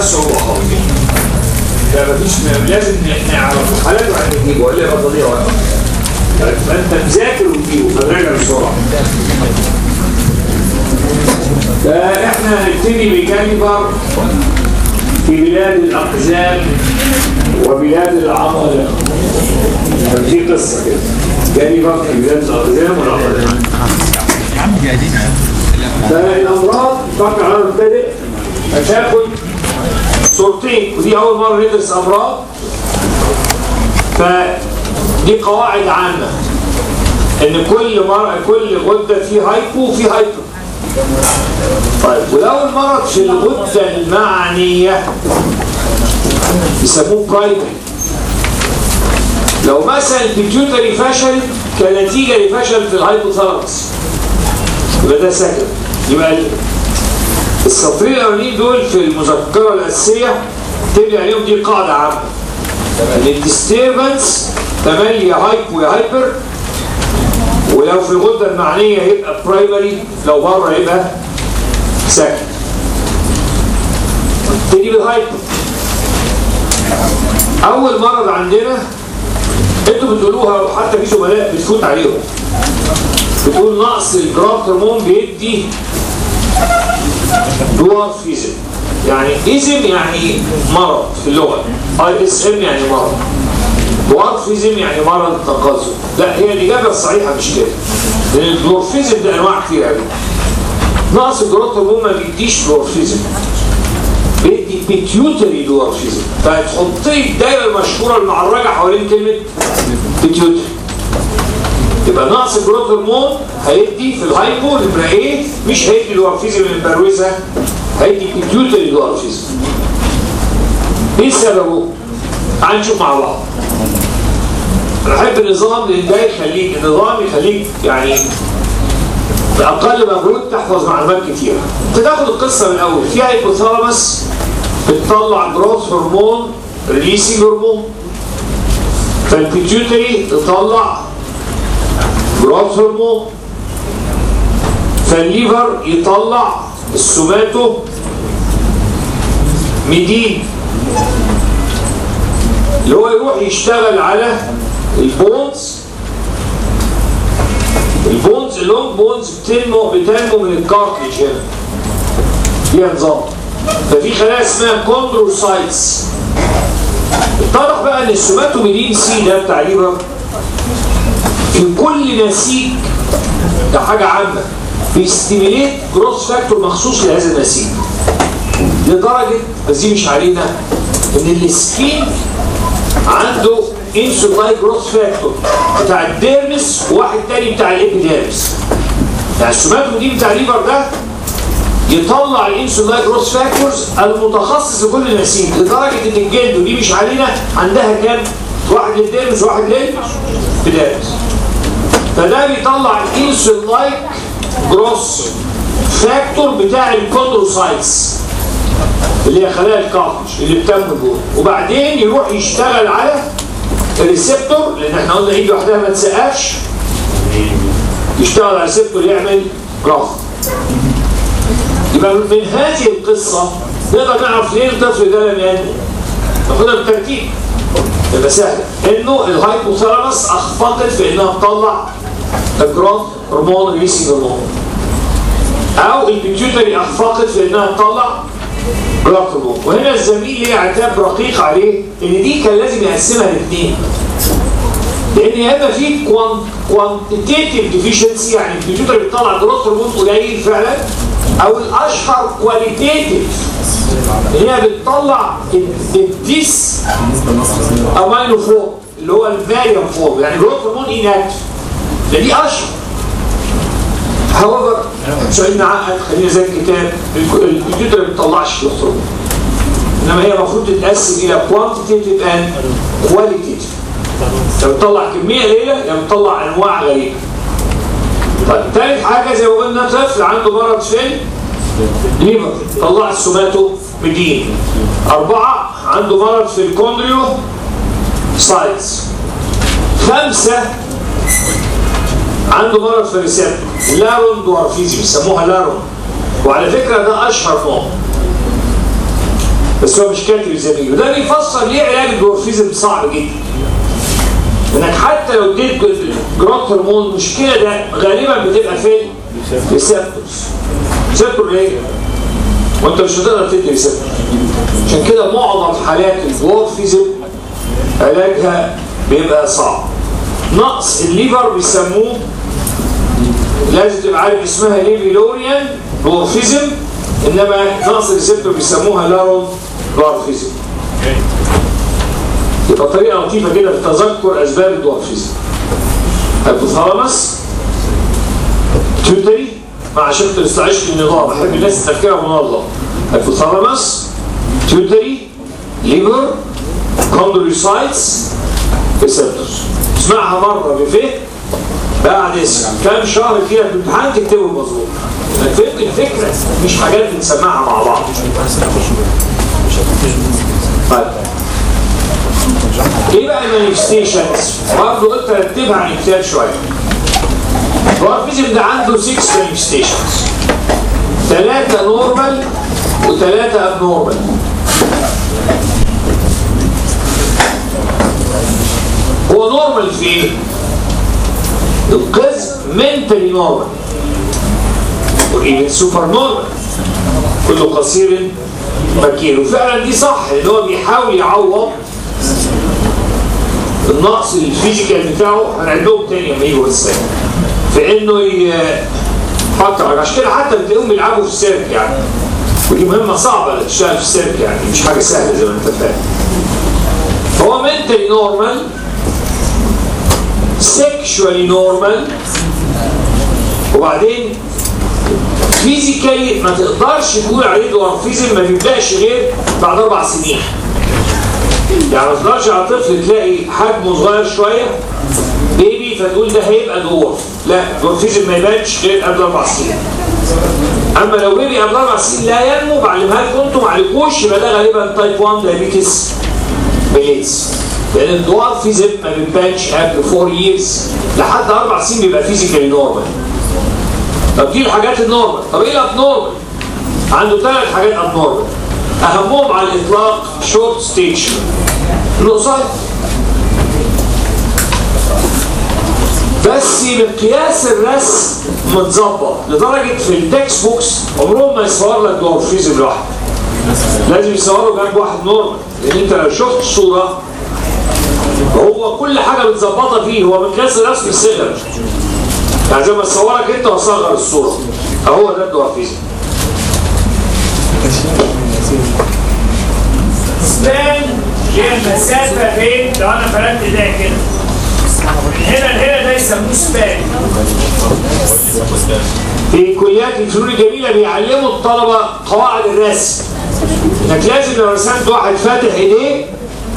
صعوبه خالص لا مفيش لازم نعرف حالات واحد نجيبه ولا يبقى تضيع وقت فانت مذاكر وتجيبه فتراجع بسرعه فاحنا هنبتدي بجانبر في بلاد الاقزام وبلاد العمالقه في قصه كده جانبر في بلاد الاقزام والعمالقه فالامراض فكر على المبتدئ هتاخد صورتين ودي اول مره ندرس امراض فدي قواعد عامه ان كل مرة كل غده في هايبو وفي هايبو طيب ولو المرض في الغده المعنيه يسموه برايمري لو مثلا البيتيوتري فشل كنتيجه لفشل في الهايبوثالاموس يبقى ده سكن يبقى السطرين الاولانيين دول في المذكره الاساسيه تبني عليهم دي قاعده عامه الديستربنس تملي يا هايبو يا هايبر ولو في الغده المعنيه يبقى برايمري لو بره يبقى سكن تيجي بالهايبر اول مرض عندنا انتوا بتقولوها وحتى في زملاء بتفوت عليهم بتقول نقص الجراف هرمون بيدي دوارفيزم يعني إزم يعني مرض في اللغة اي اس ام يعني مرض دوارفيزم يعني مرض تقزم لا هي الإجابة الصحيحة مش كده لأن الدورفيزم ده أنواع كتير قوي نقص الجراف هرمون ما بيديش دورفيزم بيدي بيتيوتري دورفيزم فهتحطي الدايرة المشهورة المعرجة حوالين كلمة بيتيوتري يبقى نقص الجروث هرمون هيدي في الهايبو نمره ايه مش هيدي الورفيزم المبروزه هيدي بيتيوتري الورفيزم ايه سببه؟ تعال نشوف مع بعض انا احب النظام لان ده يخليك النظام يخليك يعني باقل مجهود تحفظ معلومات كتيره تاخد القصه من الاول في هايبوثالاموس بتطلع جروث هرمون ريليسنج هرمون فالبيتيوتري تطلع جروث هرمون فالليفر يطلع السوماتو ميدين اللي هو يروح يشتغل على البونز البونز اللونج بونز بتنمو بتنمو من الكارتليج هنا فيها نظام ففي خلايا اسمها كوندروسايتس اتضح بقى ان السوماتوميدين سي ده بتاع الليفر في كل نسيج ده حاجة عامة بيستيميليت جروث فاكتور مخصوص لهذا النسيج لدرجة بس دي مش علينا ان السكين عنده انسولاي جروث فاكتور بتاع الديرمس وواحد تاني بتاع الابيديرمس يعني السوماتوم دي بتاع الليفر ده يطلع الانسولاي جروث فاكتورز المتخصص لكل نسيج لدرجة ان الجلد ودي مش علينا عندها كام؟ واحد للديرمس وواحد للبيديرمس فده بيطلع الانسول لايك جروس فاكتور بتاع الكوندروسايتس اللي هي خلايا الكارتج اللي بتنمو جوه وبعدين يروح يشتغل على الريسبتور لان احنا قلنا ايد لوحدها ما تسقفش يشتغل على الريسبتور يعمل جراف يبقى من هذه القصه نقدر نعرف ليه الطفل ده لم ينمو ناخدها بالترتيب تبقى سهله انه الهايبوثالاموس اخفقت في انها تطلع الجروث هرمون ريليسنج هرمون او البيتيوتري اخفقت في انها تطلع جروث هرمون وهنا الزميل ليه عتاب رقيق عليه ان دي كان لازم يقسمها لاثنين لان يا اما في كوانتيتيف ديفيشنسي يعني البيتيوتري بتطلع جروث هرمون قليل فعلا او الاشهر كواليتيتيف اللي هي بتطلع الديس امينو فورم اللي هو الفاريوم فورم يعني جروث هرمون اناكتف ده دي اشهر however سؤال معقد خلينا زي الكتاب الكمبيوتر ما بتطلعش جروث هرمون انما هي المفروض تتقسم الى كوانتيتيف اند كواليتيف لو بتطلع كميه قليله يا بتطلع انواع غريبه طيب ثالث حاجه زي ما قلنا طفل عنده مرض فين ليفر طلع السوماتو مدين أربعة عنده مرض في الكوندريو سايتس خمسة عنده مرض في الريسبتور لارون دوارفيزي بيسموها لارون وعلى فكرة ده أشهر نوع بس هو مش كاتب زميله وده بيفسر ليه علاج الدورفيزم صعب جدا انك حتى لو اديت جروث هرمون المشكله ده غالبا بتبقى فين؟ ريسبتورز ريسبتور ليه؟ وانت مش هتقدر تدي ريسبتور عشان كده معظم حالات الدورفيزم علاجها بيبقى صعب نقص الليفر بيسموه لازم تبقى عارف اسمها ليفيلوريان دورفيزم انما نقص الريسبتور بيسموها لارون دورفيزم يبقى طريقه لطيفه كده في تذكر اسباب الدورفيزم البوثالامس تيوتري مع شق الاستعشق النظام احب الناس تفكيرها منظم البوثالامس تيوتري ليفر كوندروسايتس ريسبتورز اسمعها مره بفهم بعد اسم كام شهر كده في الامتحان تكتبه مظبوط فهمت الفكره مش حاجات بنسمعها مع بعض طيب ايه بقى المانيفستيشنز؟ برضه قلت رتبها عن الكتاب شويه. الدوارفيزم ده عنده 6 مانيفستيشنز. ثلاثة نورمال وثلاثة اب نورمال. هو نورمال في ايه؟ القسم منتلي نورمال. وايفن سوبر نورمال. كل قصير مكين وفعلا دي صح ان هو بيحاول يعوض النقص الفيزيكال بتاعه هنعدهم تاني لما يجوا السنه في انه يفكر عشان كده حتى بتلاقيهم بيلعبوا في السيرك يعني ودي مهمه صعبه تشتغل في السيرك يعني مش حاجه سهله زي ما انت فاهم هو منتلي نورمال سيكشوالي نورمال وبعدين فيزيكالي ما تقدرش تقول عليه دورفيزم ما بيبداش غير بعد اربع سنين يعني ما تقدرش على طفل تلاقي حجمه صغير شويه بيبي فتقول ده هيبقى دورف لا دورفيزم ما يبانش غير قبل اربع سنين اما لو بيبي قبل اربع سنين لا ينمو بعلمها لكم انتم ما عليكوش يبقى ده غالبا تايب 1 دايابيتس ميليتس لان الدوارفيزم ما بيبانش قبل 4 ييرز لحد اربع سنين بيبقى فيزيكالي نورمال طب دي الحاجات النورمال طب ايه الاب نورمال عنده ثلاث حاجات اب نورمال اهمهم على الاطلاق شورت ستيج القصير بس مقياس الرسم متظبط لدرجه في التكست بوكس عمرهم ما يصور لك دورفيزم لوحده لازم يصوروا جنب واحد نورمال لان انت لو شفت الصوره هو كل حاجه متظبطه فيه هو مقياس الرسم صغر يعني زي ما اصورك انت واصغر الصوره اهو ده الدورفيزم سبان هي المسافه بين لو انا فردت ده كده من هنا لهنا ده يسموه سبان في كليات الفنون الجميله بيعلموا الطلبه قواعد الرسم انك لازم لو رسمت واحد فاتح ايديه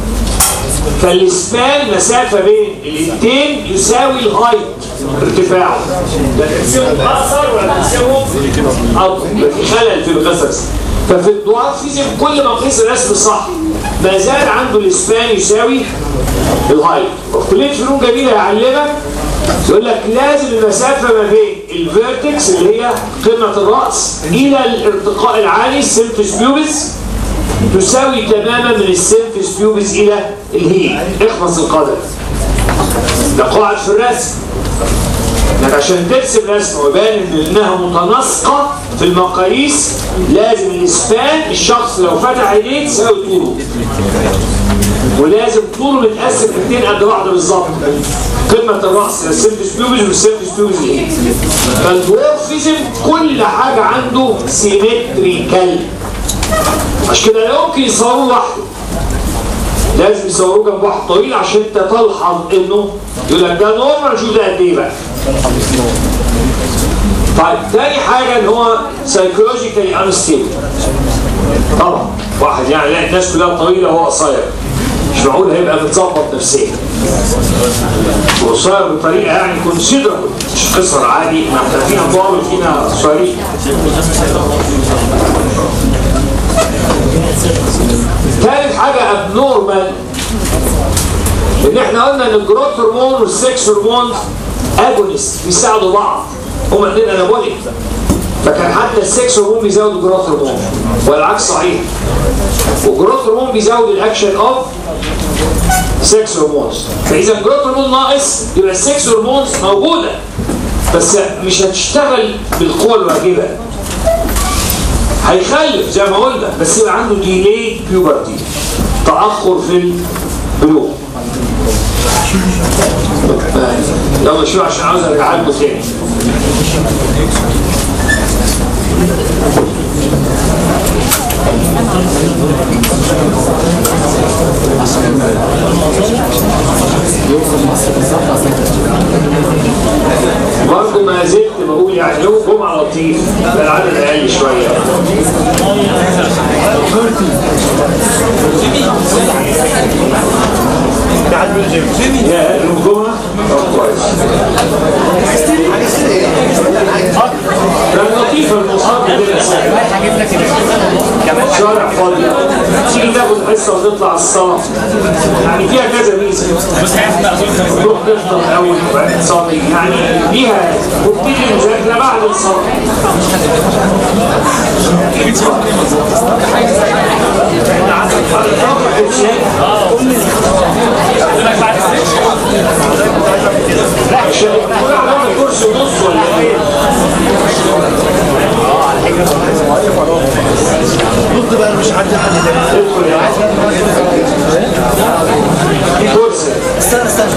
فالسبان مسافة بين الاثنين يساوي الهايت ارتفاعه لا تقسمه اقصر ولا تقسمه اطول في خلل في القصص ففي الدوارفيزم كل ما قيس الرسم صح ما زال عنده السبان يساوي الهايت وفي كلية فنون جميلة يعلمك يقول لك لازم المسافة ما بين الفيرتكس اللي هي قمة الرأس إلى الارتقاء العالي السيمفس بيوبس تساوي تماما من السيمفس بيوبس إلى الهيل اخمص القدم ده قواعد في الرسم انك عشان ترسم رسمه ويبان ان انها متناسقه في المقاييس لازم الاسبان الشخص لو فتح عينيه تساوي طوله ولازم طوله متقسم اثنين قد بعض بالظبط قمه الراس السيمفس بيوبس والسيمفس بيوبس ايه فالدورفيزم كل حاجه عنده سيمتريكال عشان كده لا يمكن يصوروه لوحده لازم يصوروه جنب واحد طويل عشان انت تلحظ انه يقول لك ده نورمال شوف ده قد ايه بقى طيب تاني حاجه ان هو سايكولوجيكالي انستيبل طبعا واحد يعني يلاقي الناس كلها طويله وهو قصير مش معقول هيبقى متظبط نفسيا وقصير بطريقه يعني كونسيدربل مش قصر عادي ما احنا فينا طوال وفينا قصيرين ثالث حاجه ابنورمال ان احنا قلنا ان الجروث هرمون والسكس هرمون اجونست بيساعدوا بعض هما الاثنين انابوليك فكان حتى السكس هرمون بيزود الجروث هرمون والعكس صحيح هرمون بيزود الاكشن اوف 6 هرمونز فاذا الجروث هرمون ناقص يبقى ال 6 هرمونز موجوده بس مش هتشتغل بالقوه الواجبه هيخلف زي ما قلنا بس يبقى عنده ديلي بيوبرتي تاخر في البلوغ يلا شو عشان عاوز ارجع لكم تاني برضه ما زلت بقول يعني يوم جمعة لطيف يبقى العدد أقل شوية يا يوم جمعة طب كويس كان لطيف المصاب كده سهل شارع فاضي تيجي تاخد حصة وتطلع الصلاة يعني فيها كذا ميزة تروح تفطر الأول وبعدين تصلي يعني فيها وبتيجي المذاكرة بعد الصلاة عشان كل واحد كرسي ونص ولا ايه؟ ضد بقى مش حد حد تاني ادخل يا عم كرسي استنى استنى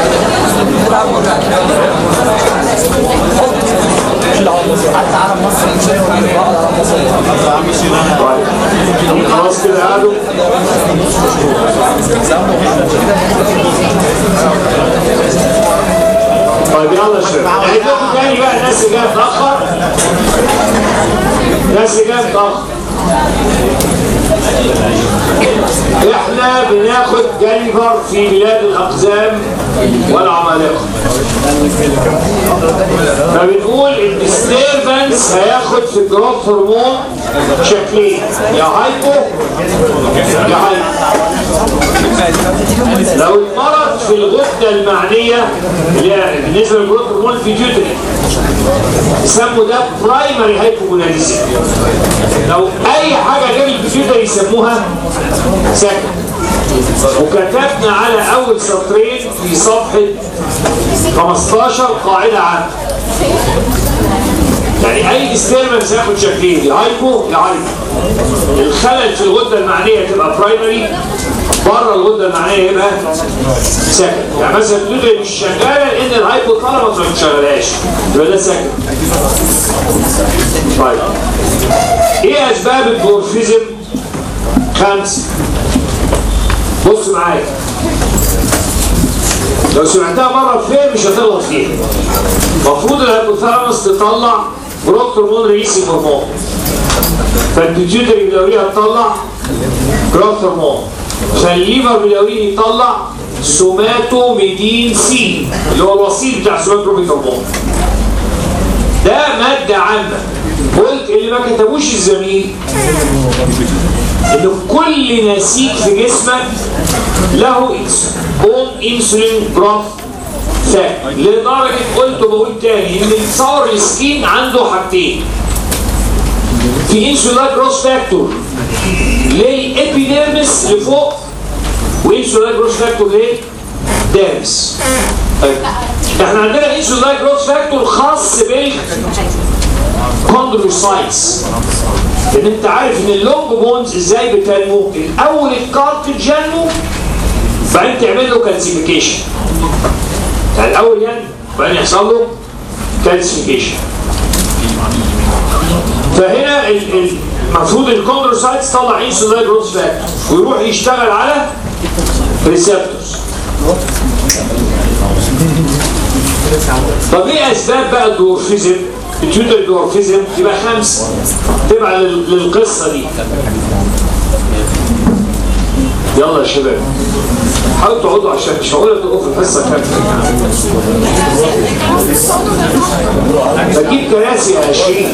حتى على مصر طيب خلاص كده قعدوا طيب يلا يا شباب عيد لكم تاني بقى الناس اللي جايه متاخر الناس اللي جايه متاخر احنا بناخد جانيفر في بلاد الاقزام والعمالقه فبنقول الديستربنس هياخد في الجروث هرمون شكلين يا هايبو يا هايبو لو اتمرض في الغده المعنيه اللي هي بالنسبه للجروث هرمون الفيتيوتري يسموا ده برايمري هايبوجوناليزم لو اي حاجه غير الفيتيوتري يسموها سكن وكتبنا على اول سطرين في صفحه 15 قاعده عامه يعني اي ديستربنس ياخد شكلين يا هايبو يا هايبو الخلل في الغده المعنيه تبقى برايمري بره الغده المعنيه يبقى سكن يعني مثلا الدودة مش شغاله لان الهايبو طلبت ما بتشغلهاش يبقى ده سكن طيب ايه اسباب الدورفيزم خمسه بص معايا لو سمعتها مره فين مش هتغلط فيها المفروض الهيبوثالاموس تطلع جروث هرمون رئيسي هرمون فالبيتيوتري بدوريها تطلع جروث هرمون فالليفر بدوريه يطلع سوماتوميدين سي اللي هو الوسيط بتاع سوماتوميد هرمون ده ماده عامه قلت اللي ما كتبوش الزميل ان كل نسيج في جسمك له اون انسولين جروث فاكتور لدرجه قلت وبقول تاني ان تصور السكين عنده حاجتين في انسولين جروث فاكتور للابيديرمس لفوق وانسولين جروث فاكتور للديرمس طيب احنا عندنا انسولين جروث فاكتور خاص بال كوندروسايتس لان انت عارف ان اللونج بونز ازاي بتنمو الاول الكارتج ينمو بعدين تعمل له كالسيفيكيشن يعني الاول ينمو بعدين يحصل له كالسيفيكيشن فهنا ال- ال- المفروض الكوندروسايتس طلع انسولين جروث فاكتور ويروح يشتغل على ريسبتورز طب ايه اسباب بقى الدورفيزم التيوتر الدورفيزم يبقى خمسه تبع لل- للقصه دي يلا يا شباب حاولوا تقعدوا عشان مش هقول لكم في الحصه كامله بجيب كراسي يا شريف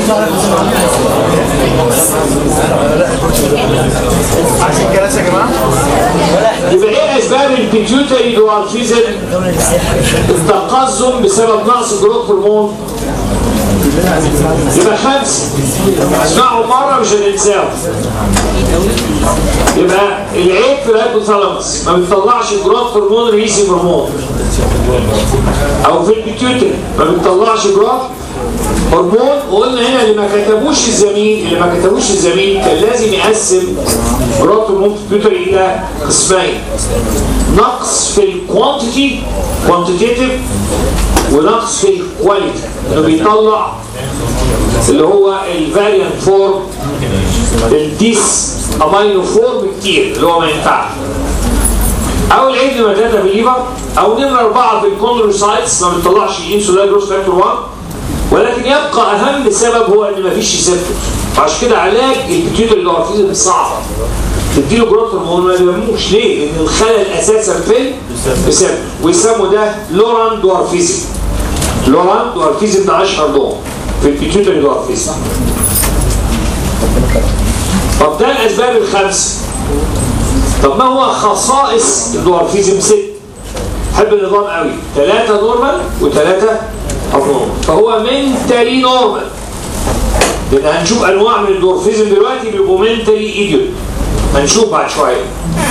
عايزين كراسي يا جماعه يبقى ايه اسباب البيتيوتري دورفيزم التقزم بسبب نقص جروث هرمون يبقى خمسة اسمعوا مرة مش هننساهم يبقى العيب في الهايبوثالاموس ما بيطلعش جروث هرمون رئيسي هرمون او في البيتيوتري ما بيطلعش جروث هرمون وقلنا هنا اللي ما كتبوش الزميل اللي ما كتبوش الزميل كان لازم يقسم جروث هرمون في البيتيوتري الى قسمين نقص في الكوانتيتي كوانتيتيف ونقص في الكواليتي انه بيطلع اللي هو الفاريانت فورم الديس امينو فورم كتير اللي هو ما ينفعش او العيب لما تلاته بالليفر او نمره اربعه في الكوندروسايتس ما بتطلعش الانسولين جروس فاكتور 1 ولكن يبقى اهم سبب هو ان ما فيش ريسبتور عشان كده علاج البيتيوتري اللي صعب تديله جروث هرمون ما بيهموش ليه؟ لان الخلل اساسا في الريسبتور ويسموا ده لوران دوارفيزم لوران دوارفيزم ده اشهر نوع في البيتيوتري دوارفيزم طب ده الاسباب الخمسه طب ما هو خصائص الدوارفيزم ست حب النظام قوي ثلاثة نورمال وثلاثة ابنورمال فهو منتالي نورمال لان هنشوف انواع من الدورفيزم دلوقتي بيبقوا منتالي ايديوت هنشوف بعد شويه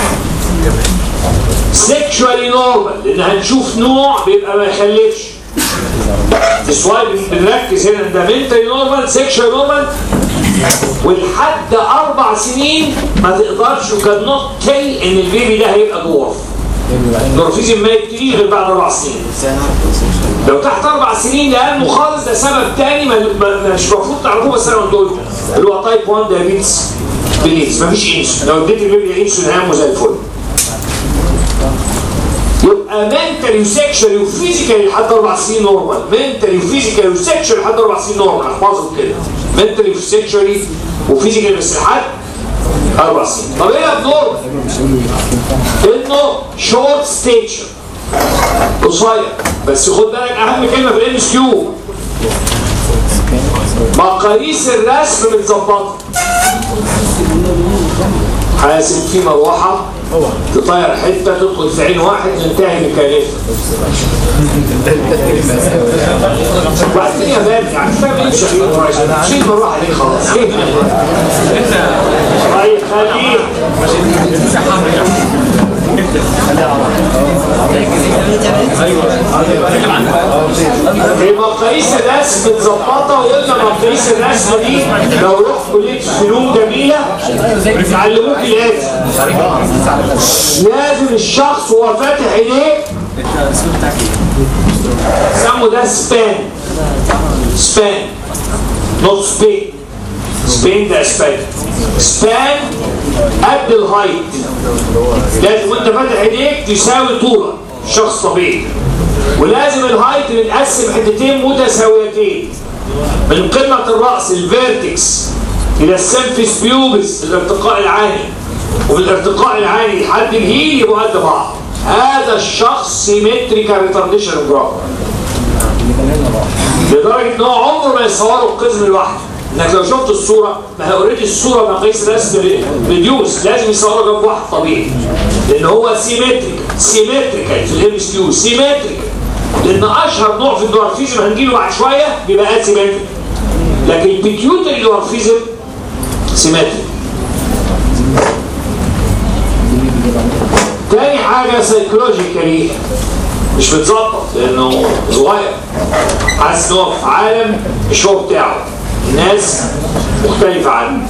سيكشوالي نورمال لان هنشوف نوع بيبقى ما يخلفش بس واي بنركز هنا ده منتالي نورمال سيكشوالي نورمال ولحد اربع سنين ما تقدرش وكان نوت تل ان البيبي ده هيبقى دورف دورفيزم ما يبتديش غير بعد اربع سنين لو تحت اربع سنين لانه خالص ده سبب تاني ما ما- مش المفروض تعرفوه بس انا قلت لكم اللي هو تايب 1 دايابيتس بليز مفيش انسولين لو اديت البيبي انسولين هيعمل زي الفل يبقى منتالي وسكشوالي وفيزيكالي لحد اربع سنين نورمال منتالي وفيزيكالي وسكشوالي لحد اربع سنين نورمال احفظهم كده منتالي وسكشوالي وفيزيكالي بس لحد اربع سنين طب ايه الابنورمال؟ انه شورت ستيتشر قصير بس خد بالك اهم كلمه في الام اس كيو مقاييس الرسم متظبطه حاسب في مروحه تطير حته تدخل في عين واحد تنتهي ميكانيزم وبعدين يا بابي عارف فاهم ايه شغال شيل المروحه دي خلاص ايه طيب خليه مقاييس الرسم متظبطه وقلنا مقاييس الرسم دي لو رحت كليه فنون جميله بيعلموك الاتي لازم الشخص وهو فاتح عينيه سموا ده سبان سبان نوت سبين سبين ده سبان سبان قد الهايت لازم وانت فاتح عينيك تساوي طولك شخص طبيعي ولازم الهايت متقسم حتتين متساويتين من قمة الرأس الفيرتكس إلى السيمفيس بيوبس الارتقاء العالي ومن الارتقاء العالي لحد الهيل يبقوا قد بعض هذا الشخص سيمتريكال ريتارديشن جراف لدرجة ان هو عمره ما يصوره القسم لوحده انك لو شفت الصورة ما هي اوريدي الصورة مقاييس رسم ريديوس لازم يصورها جنب واحد طبيعي لان هو سيمتريك سيمتريكال في الام اس كيو سيمتريكال لان اشهر نوع في الدوارفيزم هنجيله بعد شوية بيبقى اسيمتريك لكن البيتيوتري دوارفيزم سيمتريك تاني حاجة سايكولوجيكالي مش متظبط لانه صغير حاسس ان هو في عالم مش هو بتاعه الناس مختلفة عنه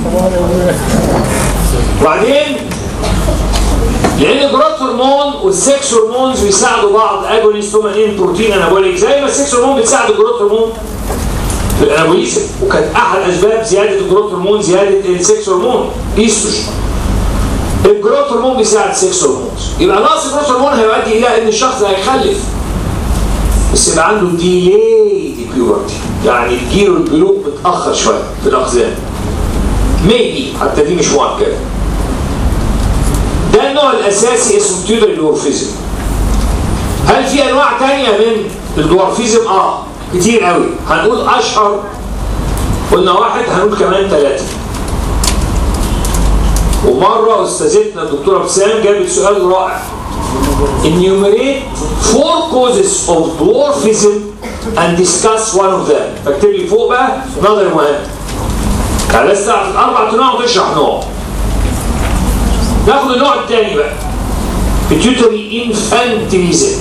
وبعدين لان الجروث هرمون والسكس هرمونز بيساعدوا بعض اجونيست هما اثنين بروتين انابوليك زي ما السكس هرمون بتساعد الجروث هرمون في الانابوليزم وكانت احد اسباب زياده الجروث هرمون زياده السكس هرمون ايستروجين الجروث هرمون بيساعد السكس هرمونز يبقى نقص الجروث هرمون هيؤدي الى ان الشخص هيخلف بس يبقى عنده ديلي بيوبرتي يعني تجيله البلوغ متاخر شويه في الاقزام ميبي حتى دي مش مؤكده ده النوع الاساسي اسمه تيودر دورفيزم هل في انواع تانية من الدورفيزم اه كتير قوي هنقول اشهر قلنا واحد هنقول كمان ثلاثه ومره استاذتنا الدكتوره ابتسام جابت سؤال رائع enumerate four causes of dwarfism and discuss one of them فاكتب لي فوق بقى نظر مهم يعني لازم تعرف الاربع انواع وتشرح نوع ناخد النوع الثاني بقى pituitary infantilism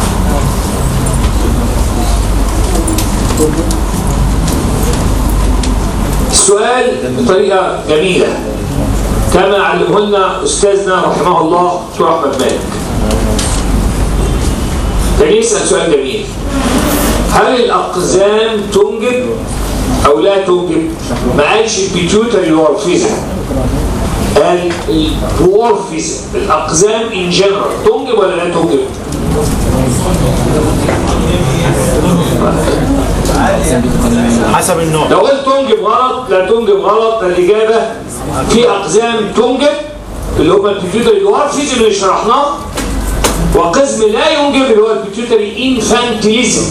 السؤال بطريقة جميلة كما علمه لنا أستاذنا رحمه الله دكتور أحمد مالك كان يسأل سؤال جميل هل الأقزام تنجب أو لا تنجب؟ ما قالش البيتيوتري دورفيزم قال الدورفيزم الأقزام إن جنرال تنجب ولا لا تنجب؟ حسب النوع لو قلت تنجب غلط لا تنجب غلط الإجابة في أقزام تنجب اللي هم البيتيوتري دورفيزم اللي شرحناه وقسم لا ينجب اللي هو البيتيوتري انفانتيليزم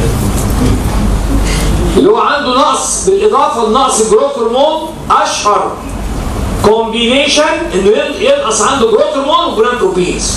اللي هو عنده نقص بالإضافة لنقص الجروث هرمون أشهر كومبينيشن إنه ينقص عنده جروث هرمون وجوناتروبينز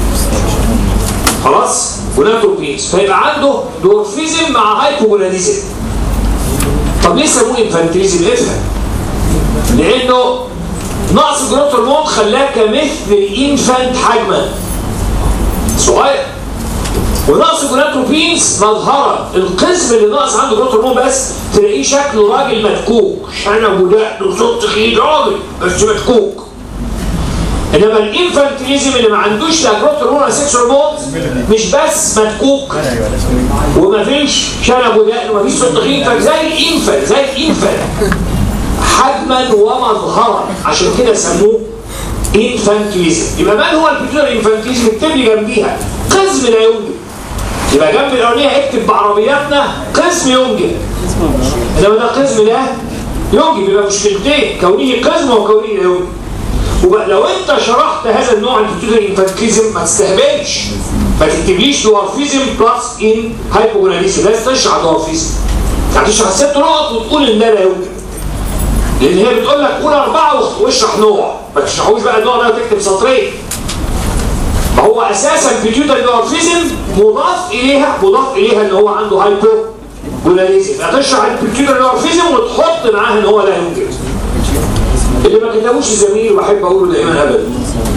خلاص جوناتروبينز فيبقى عنده دورفيزم مع هايبوجوناديزم طب ليه سموه انفانتيليزم افهم لانه نقص الجروث هرمون خلاه كمثل الانفانت حجما صغير ونقص الجوناتروبينز مظهرا القسم اللي ناقص عنده جروث هرمون بس تلاقيه شكله راجل مدكوك شنب ودقن وصوت تخين راجل بس مدكوك انما الانفانتيليزم اللي ما عندوش لا جروث هرمون ولا سكس هرمون مش بس مدكوك ومفيش شنب ودقن ومفيش صوت تخين فزي الانفانت زي الانفانت حجما ومظهرا عشان كده سموه انفانتيليزم يبقى من هو البيتيوتري انفانتيليزم اكتب لي جنبيها قسم لا ينجب يبقى جنب الاولانيه اكتب بعربياتنا قسم ينجب انما ده قسم لا ينجب يبقى مشكلتين كونه قسم وكونه لا ينجب وبقى لو انت شرحت هذا النوع البيتيوتري انفانتيليزم ما تستهبلش ما تكتبليش دوارفيزم بلس ان هايبوجوناليزم لازم تشرح دوارفيزم يعني تشرح ست نقط وتقول ان ده لا ينجب لان هي بتقول لك قول اربعه واشرح نوع ما تشرحوش بقى النوع ده وتكتب سطرين ما هو اساسا بيتيوتري دورفيزم مضاف اليها مضاف اليها ان هو عنده هايبو جوناليزم هتشرح البيتيوتري دورفيزم وتحط معاه ان هو لا ينجب اللي ما كتبوش زميلي وبحب اقوله دائما ابدا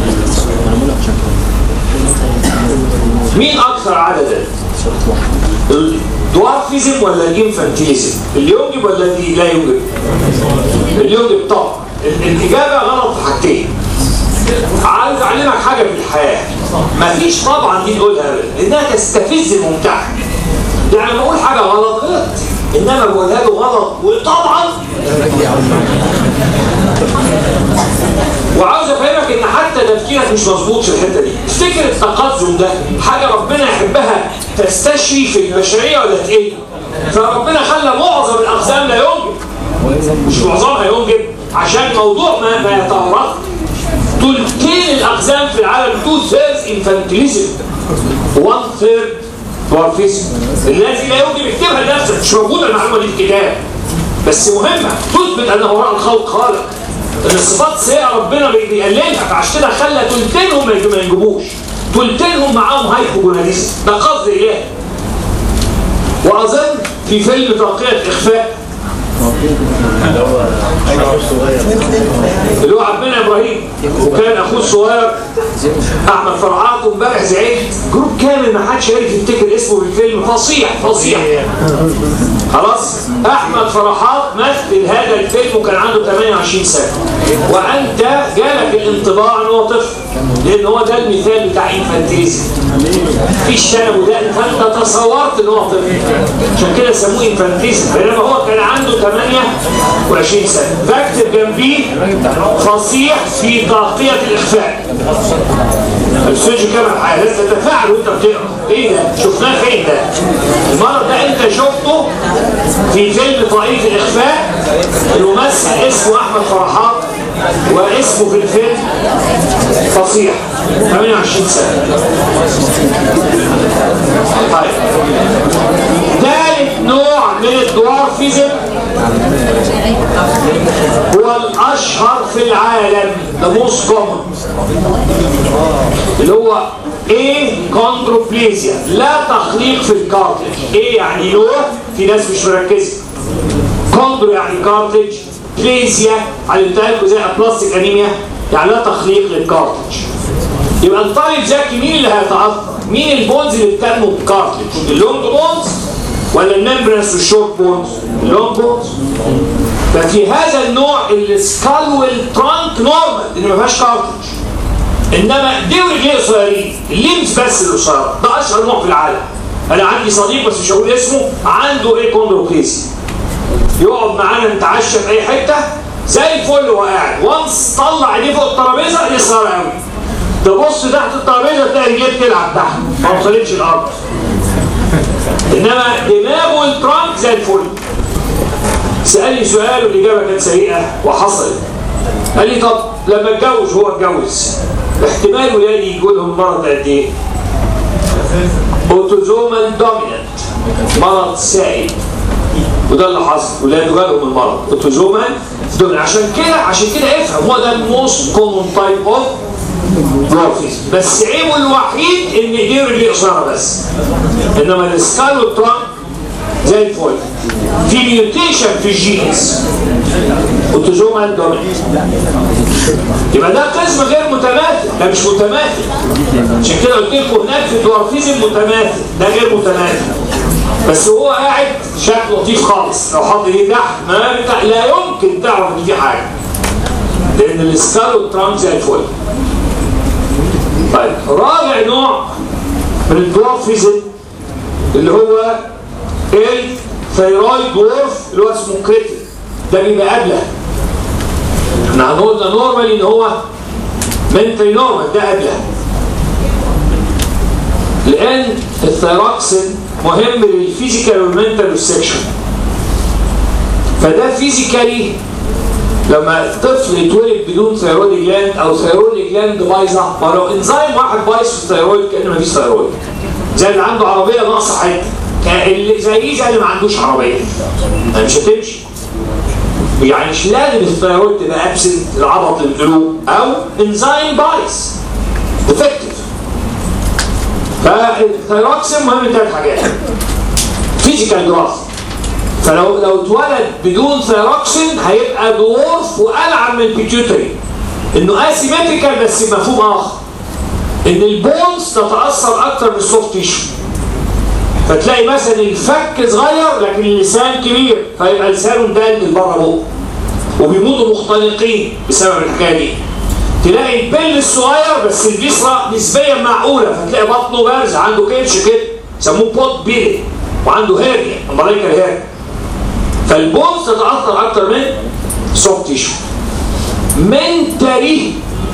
مين اكثر عددا الدوارفيزم ولا الانفانتيزم اللي ينجب ولا اللي لا ينجب اللي ينجب طبعا ال- الاجابه غلط في حاجتين عايز اعلمك حاجه في الحياه مفيش طبعا دي نقولها ابدا لانها تستفز الممتحن يعني لما اقول حاجه غلط غلط انما بقولها له غلط وطبعا وعاوز افهمك ان حتى تفكيرك مش مظبوط في الحته دي افتكر التقزم ده حاجه ربنا يحبها تستشري في البشريه ولا تقل فربنا خلى معظم الاقسام لا ينجب مش معظمها ينجب عشان موضوع ما ما يتعرض تلتين الاقسام في العالم تو ثيرز انفانتيليزم 1 ثيرد دورفيزم الذي لا ينجب اكتبها لنفسك مش موجوده المعلومه دي في الكتاب بس مهمه تثبت ان وراء الخلق خالق ان الصفات سيئه ربنا بي- بيقللها فعشان كده خلى تلتينهم ما يجي- ما ينجبوش تلتينهم معاهم هايبوجوناليزم ده قصد الهي واظن في فيلم توقية اخفاء اللي هو عبدنا ابراهيم وكان اخوه الصغير احمد فرعات وامبارح زعلت جروب كامل ما حدش عارف يفتكر اسمه في الفيلم فصيح فصيح خلاص احمد فرحات مثل هذا الفيلم وكان عنده 28 سنه وانت جالك الانطباع ان هو طفل لان هو ده المثال بتاع انفانتيزم في شنب وده فانت تصورت ان هو طفل عشان كده سموه انفانتيزم بينما هو كان عنده 28 سنه بكتب جنبيه فصيح في تغطيه الاخفاء السويتش كاميرا حاجه لازم تتفاعل وانت بتقرا ايه ده شفناه فين ده المرض ده انت شفته في فيلم طريق الاخفاء الممثل اسمه احمد فرحات واسمه في الفيلم فصيح 28 سنه طيب ثالث نوع من الدوارفيزم هو الاشهر في العالم the most common اللي هو ايه كوندروبليزيا لا تخليق في الكارتج ايه يعني نوع في ناس مش مركزه كوندرو يعني كارتج بليزيا علمتها لكم زي بلاستيك انيميا يعني لا تخليق للكارتج يبقى الطالب ذكي مين اللي هيتعثر مين البونز اللي بتنمو بالكارتج اللونج بونز ولا الممبرنس والشورت بونز اللونج بونز ففي هذا النوع السكال والترانك نورمال اللي ما فيهاش كارتج انما دي ورجليه قصيرين الليمز بس اللي قصيره ده اشهر نوع في العالم انا عندي صديق بس مش هقول اسمه عنده ايه كوندروكليزي يقعد معانا نتعشى في اي حته زي الفل وهو قاعد وانس طلع ايديه فوق الترابيزه دي صغيره قوي تبص تحت الترابيزه تلاقي رجليه بتلعب تحت ما وصلتش الارض انما دماغه الترانك زي الفل سألني سؤال والإجابة كانت سيئة وحصلت قال لي طب لما اتجوز هو اتجوز احتمال ولادي يجي لهم مرض قد ايه؟ اوتوزومال دومينانت مرض سائد وده اللي حصل ولاده جالهم المرض اوتوزومال دومينانت عشان كده عشان كده افهم هو ده الموست كومون تايب اوف دورفيزم بس عيبه الوحيد ان ايديه رجليه قصيره بس انما السكال والترانك زي الفل في ميوتيشن في الجينز اوتوزومال دومينانت يبقى ده قسم غير متماثل ده مش متماثل عشان كده قلت لكم هناك في الدوارفيزم متماثل ده غير متماثل بس هو قاعد شكله لطيف خالص لو حط ايديه تحت ما بتاع لا يمكن تعرف ان في حاجه لان السكال والترانك زي الفل طيب رابع نوع من الدوارفيزم اللي هو الثيرويد دورف اللي هو اسمه كريتل ده بيبقى قبله احنا هنقول ده نورمال ان هو منتري نورمال ده قبله لان الثيروكسين مهم للفيزيكال والمنتال والسكشن فده فيزيكالي لما الطفل يتولد بدون ثيرويد جلاند او ثيرويد جلاند بايظه ما لو انزيم واحد بايظ في الثيرويد كانه ما فيش ثيرويد زي اللي عنده عربيه ناقصه حته اللي زي زي اللي ما عندوش عربيه يعني مش هتمشي يعني مش لازم الثيرويد تبقى ابسنت العبط للقلوب او انزيم بايظ ديفكتيف فالثيروكسين مهم ثلاث حاجات فيزيكال جراث فلو لو اتولد بدون ثيروكسين هيبقى دورف والعب من البيتيوتري انه اسيمتريكال بس بمفهوم اخر ان البونز تتاثر اكتر من السوفت تيشو فتلاقي مثلا الفك صغير لكن اللسان كبير فيبقى لسانه مدلدل بره بقه وبيموتوا مختنقين بسبب الحكايه دي تلاقي البل الصغير بس البصره نسبيا معقوله فتلاقي بطنه بارز عنده كرش كده يسموه بوت بيلي وعنده هيرنيا امريكا الهيرنيا فالبونز تتاثر اكتر من سوفت تيشو منتري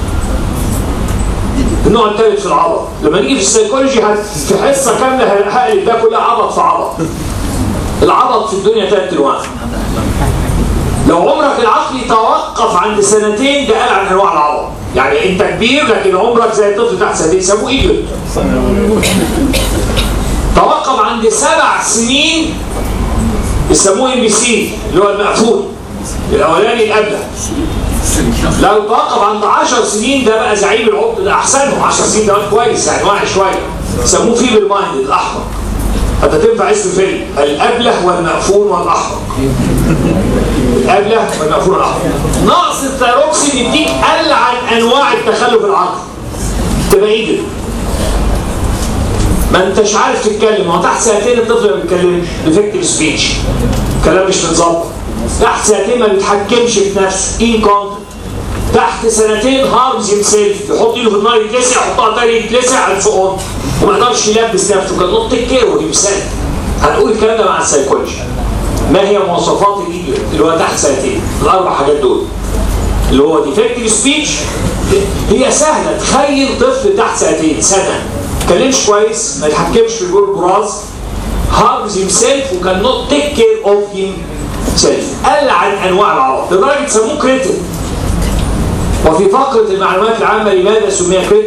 النوع الثالث في العبط لما نيجي في السيكولوجي في حصه كامله هقلب ده كلها عبط في عبط العبط في الدنيا ثلاث انواع لو عمرك العقلي توقف عند سنتين ده قال عن انواع العبط يعني انت كبير لكن عمرك زي طفل تحت سنتين يسموه ايجل توقف عند سبع سنين يسموه ام بي سي اللي هو المقفول الاولاني الابله لو توقف عند 10 سنين ده بقى زعيم العبد ده احسنهم 10 سنين ده كويس يعني واعي شويه يسموه فيبل مايند الاحمق حتى تنفع اسم فيلم الابله والمقفول والاحمق الابله والمقفول والاحمق نقص الثيروكسين يديك العن انواع التخلف العقلي تبقى ايدك ما انتش عارف تتكلم هو تحت سنتين الطفل ما بيتكلمش ديفكتيف سبيتش كلام مش متظبط تحت سنتين ما بيتحكمش في نفسه انكونتنت تحت سنتين هارمز يمسيلف يحط ايده في النار يتلسع يحطها تاني يتلسع على الفوق وما يقدرش يلبس نفسه كان نوت تيك كير وهيمسيلف هنقول الكلام ده مع السيكولوجي ما هي مواصفات الايديوت اللي هو تحت سنتين الاربع حاجات دول اللي هو ديفكتيف سبيتش هي سهله تخيل طفل تحت سنتين سنه ما يتكلمش كويس ما يتحكمش في الجول براز هارمز هيمسيلف وكان نوت تيك كير اوف هيم سيلف ألعن أنواع العرب لدرجة سموه كريتل وفي فقرة المعلومات العامة لماذا سمي كريتل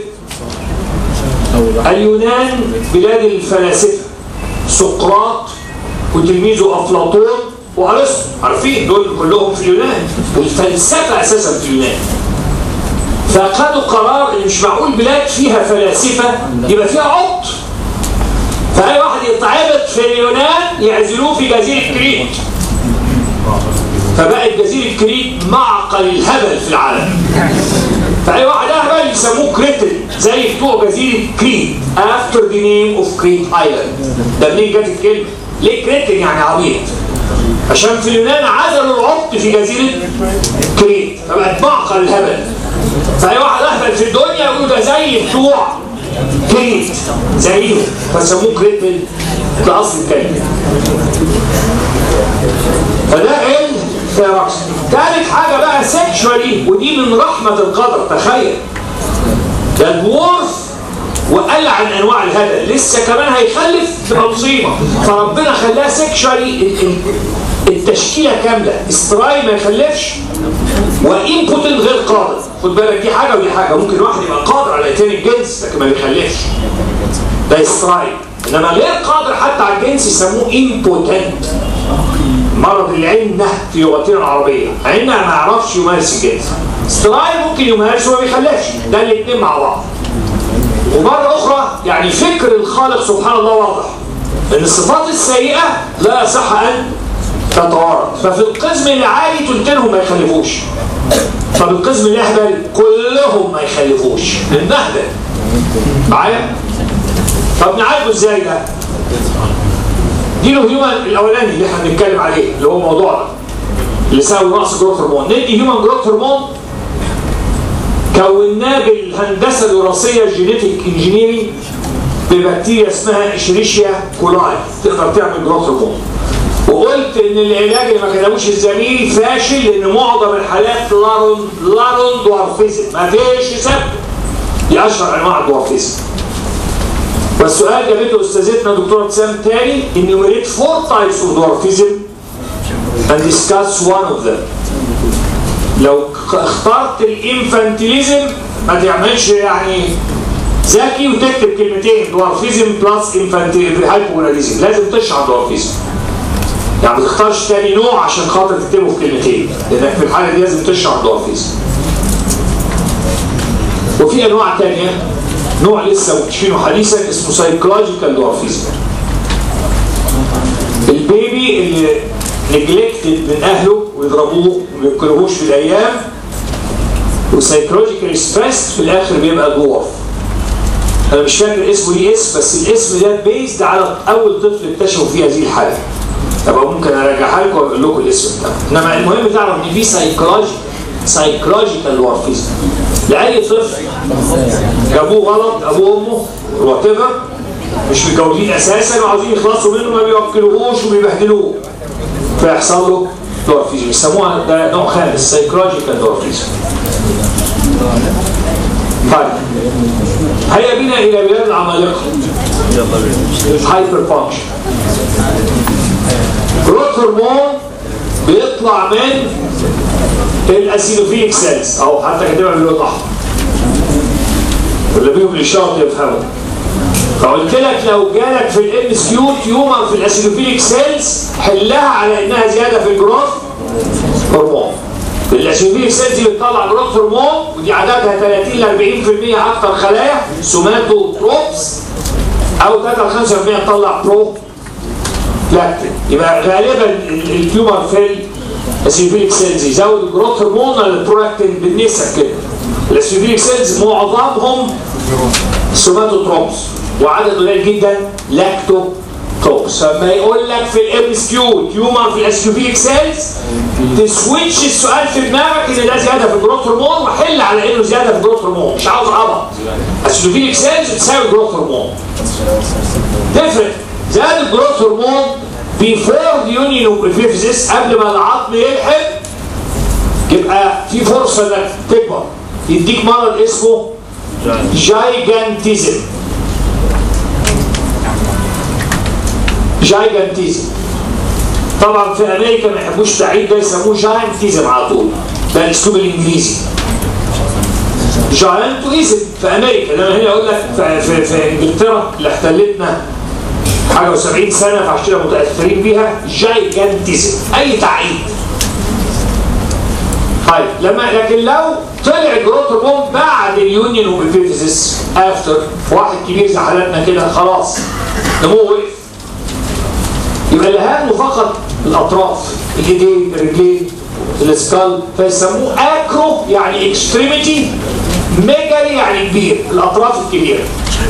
اليونان بلاد الفلاسفة سقراط وتلميذه أفلاطون وأرسطو عارفين دول كلهم في اليونان الفلسفة أساسا في اليونان فخدوا قرار ان مش معقول بلاد فيها فلاسفه يبقى فيها عبط فاي واحد يتعبط في اليونان يعزلوه في جزيره كريت فبقت جزيره كريت معقل الهبل في العالم فاي واحد اهبل يسموه كريتل زي بتوع جزيره كريت after the name of Crete Island ده منين جت الكلمه؟ ليه كريتل يعني عبيط؟ عشان في اليونان عزلوا العبط في جزيره كريت فبقت معقل الهبل فاي واحد اهبل في الدنيا يقول ده زي بتوع كريت زيهم فسموه كريتل ده اصل الكلمه فده علم ثيراكس ثالث حاجه بقى سيكشوالي ودي من رحمه القدر تخيل ده الدورف وقال عن انواع الهدى لسه كمان هيخلف تبقى مصيبه فربنا خلاها سيكشوالي التشكيله كامله استراي ما يخلفش وانبوتنت غير قادر خد بالك دي حاجه ودي حاجه ممكن واحد يبقى قادر على اتيان الجنس لكن ما بيخلفش ده استراي انما غير قادر حتى على الجنس يسموه امبوتنت مرض العنة في لغتنا العربية عنة ما يعرفش يمارس الجنس استراي ممكن يمارس وما بيخلفش ده الاثنين مع بعض ومرة أخرى يعني فكر الخالق سبحان الله واضح ان الصفات السيئة لا يصح أن تتوارد ففي القسم العالي تلتينهم ما يخلفوش طب القسم الأهبل كلهم ما يخلفوش النهبل معايا طب نعالجه ازاي ده دي له هيومن الاولاني اللي احنا بنتكلم عليه اللي هو موضوعنا اللي ساوي نقص جروث هرمون ندي هيومن جروث هرمون كوناه بالهندسه الوراثيه الجينيتيك انجينيرنج ببكتيريا اسمها اشريشيا كولاي تقدر تعمل جروث هرمون وقلت ان العلاج اللي ما كتبوش الزميل فاشل لان معظم الحالات لارون لارون دوارفيزم ما فيش سبب دي اشهر انواع الدوارفيزم والسؤال جابته استاذتنا دكتوره سام تاني enumerate four types of dwarfism and discuss one of them لو اخترت الانفانتيليزم ما تعملش يعني ذكي وتكتب كلمتين دوارفيزم بلس انفانتيليزم هايبوغوناليزم لازم تشرح دوارفيزم يعني ما تختارش تاني نوع عشان خاطر تكتبه في كلمتين لانك في الحاله دي لازم تشرح دوارفيزم وفي انواع تانية نوع لسه مكتشفينه حديثا اسمه سايكولوجيكال دورفيزم البيبي اللي نجلكتد من اهله ويضربوه وما بياكلوهوش في الايام وسايكولوجيكال ستريس في الاخر بيبقى دورف انا مش فاكر اسمه ايه اسم بس الاسم ده بيزد على اول طفل اكتشفوا فيه هذه الحاله طب ممكن ارجعها لكم واقول لكم الاسم بتاعه انما المهم تعرف ان في سايكولوجيكال سايكولوجيكال دورفيزم لاي طفل جابوه غلط ابوه وامه وات مش متجوزين اساسا وعاوزين يخلصوا منه ما بيوكلوهوش وبيبهدلوه فيحصل له دورفيزم يسموها ده نوع خامس سايكولوجيكال دورفيزم طيب هيا بنا الى بلاد العمالقه هايبر فانكشن جروث هرمون بيطلع من الاسيلوفيليك سيلز او حتى كاتبها باللون الاحمر واللي بيهم الاشاره يفهموا فقلت لك لو جالك في الام اس كيو تيومر في الاسيلوفيليك سيلز حلها على انها زياده في الجروث هرمون الاسيلوفيليك سيلز اللي بتطلع جروث هرمون ودي عددها 30 ل 40% اكتر خلايا سوماتو تروبس او 3 ل 5% تطلع برو لاكتين يبقى غالبا التيومر في الاسيلوفيليك سيلز يزود الجروث هرمون ولا البرولاكتين بالنسب كده الاسيلوفيليك سيلز معظمهم سوماتوتروبس وعدد قليل جدا لاكتوتروبس فما يقول لك في الام اس كيو تيومر في الاسيلوفيليك سيلز تسويتش السؤال في دماغك ان ده زياده في الجروث هرمون وحل على انه زياده في الجروث هرمون مش عاوز عبط اسيلوفيليك سيلز بتساوي جروث هرمون تفرق زاد الجروث هرمون بيفور يونيون اوف ابيفيزيس قبل ما العظم يلحق يبقى في فرصه انك تكبر يديك مرض اسمه جايجانتيزم جايجانتيزم طبعا في امريكا ما يحبوش تعيد ده يسموه جاينتيزم على طول ده الاسلوب الانجليزي جاينتويزم في امريكا انما هنا اقول لك في, في, في انجلترا اللي احتلتنا حاجه و70 سنه فعشان كده متاثرين بيها جايجانتيزم اي تعقيد طيب لما لكن لو طلع الجروث هرمون بعد اليونيون وبالبيفيزيس افتر واحد كبير زي حالاتنا كده خلاص نموه وقف يبقى اللي هامه فقط الاطراف الايدين الرجلين السكال فيسموه اكرو يعني اكستريميتي ميجالي يعني كبير الاطراف الكبيره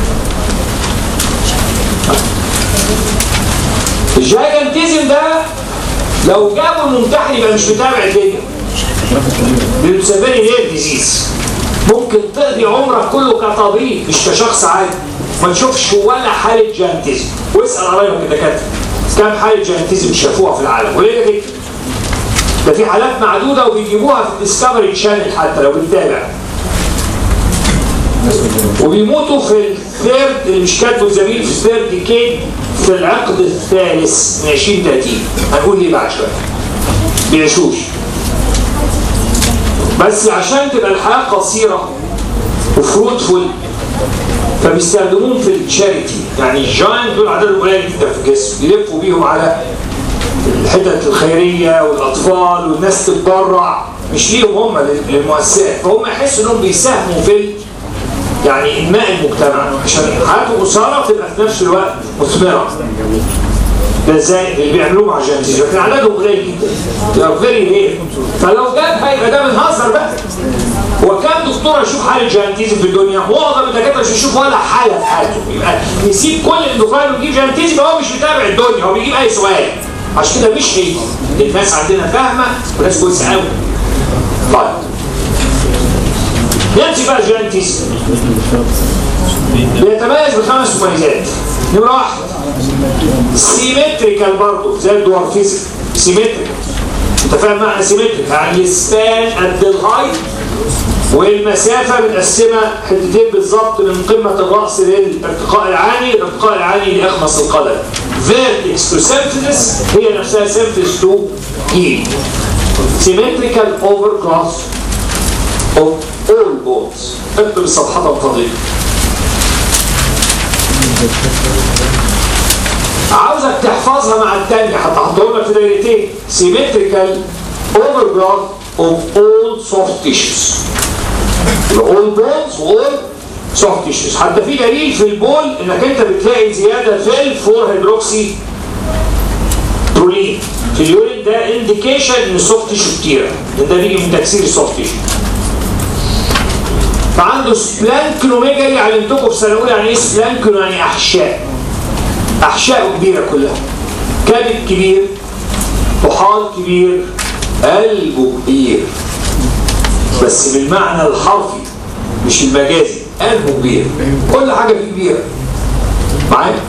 الجايجانتيزم ده لو جابوا الممتحن يبقى مش متابع الدنيا بيسميه ليه ديزيز ممكن تقضي عمرك كله كطبيب مش كشخص عادي ما تشوفش ولا حاله جانتيزم واسال قرايبك الدكاتره كم حاله جانتيزم شافوها في العالم قليله جدا ده في حالات معدوده وبيجيبوها في الديسكفري شانل حتى لو بتتابع وبيموتوا في الثيرد اللي مش كاتبه زميل في الثيرد ديكيد في العقد الثالث من 20 30 هنقول ليه بعد شويه بيعيشوش بس عشان تبقى الحياه قصيره وفروتفول فبيستخدموهم في التشاريتي يعني الجاينت دول عددهم قليل جدا في الجسم يلفوا بيهم على الحتت الخيريه والاطفال والناس تتبرع مش ليهم هم للمؤسسات فهم يحسوا انهم بيساهموا في ال- يعني انماء المجتمع عشان حياته قصيره تبقى في نفس الوقت مثمره ده ازاي اللي بيعملوه مع جانتيز لكن عددهم قليل جدا فيري رير فلو جابها يبقى ده بنهزر بقى هو كام دكتور يشوف حاله جانتيزم في الدنيا معظم الدكاتره مش يشوف ولا حاله في حياته يبقى يسيب كل الاندوكراين ويجيب جانتيزم يبقى هو مش متابع الدنيا هو بيجيب اي سؤال عشان كده مش هي الناس عندنا فاهمه وناس كويسه قوي طيب يمشي بقى جانتيزم بيتميز بخمس مميزات نمرة واحد سيمتريكال برضه زي الدوارفيزم سيمتريكال انت فاهم معنى سيمتريكال يعني السبان قد الهايت والمسافة متقسمة حتتين بالظبط من قمة الرأس للارتقاء العالي الارتقاء العالي لأخمص القدم vertex to symphysis هي نفسها symphysis to heel symmetrical overcross of all bones اكتب الصفحة الفضيلة عاوزك تحفظها مع التانية هتحطهم لك في دايرتين symmetrical overgrowth of all soft tissues يبقى all bones و all soft tissues حتى في دليل في البول انك انت بتلاقي زيادة في الفور هيدروكسي برولين في اليورين ده انديكيشن ان السوفت تيشو كتيرة لان ده بيجي من تكسير السوفت تيشو فعنده سبلانكنوميجالي علمتكم في سنة أولى يعني إيه سبلانكنو يعني أحشاء أحشاء كبيرة كلها كبد كبير طحال كبير قلبه كبير بس بالمعنى الحرفي مش المجازي قلبه كبير كل حاجة فيه كبيرة معايا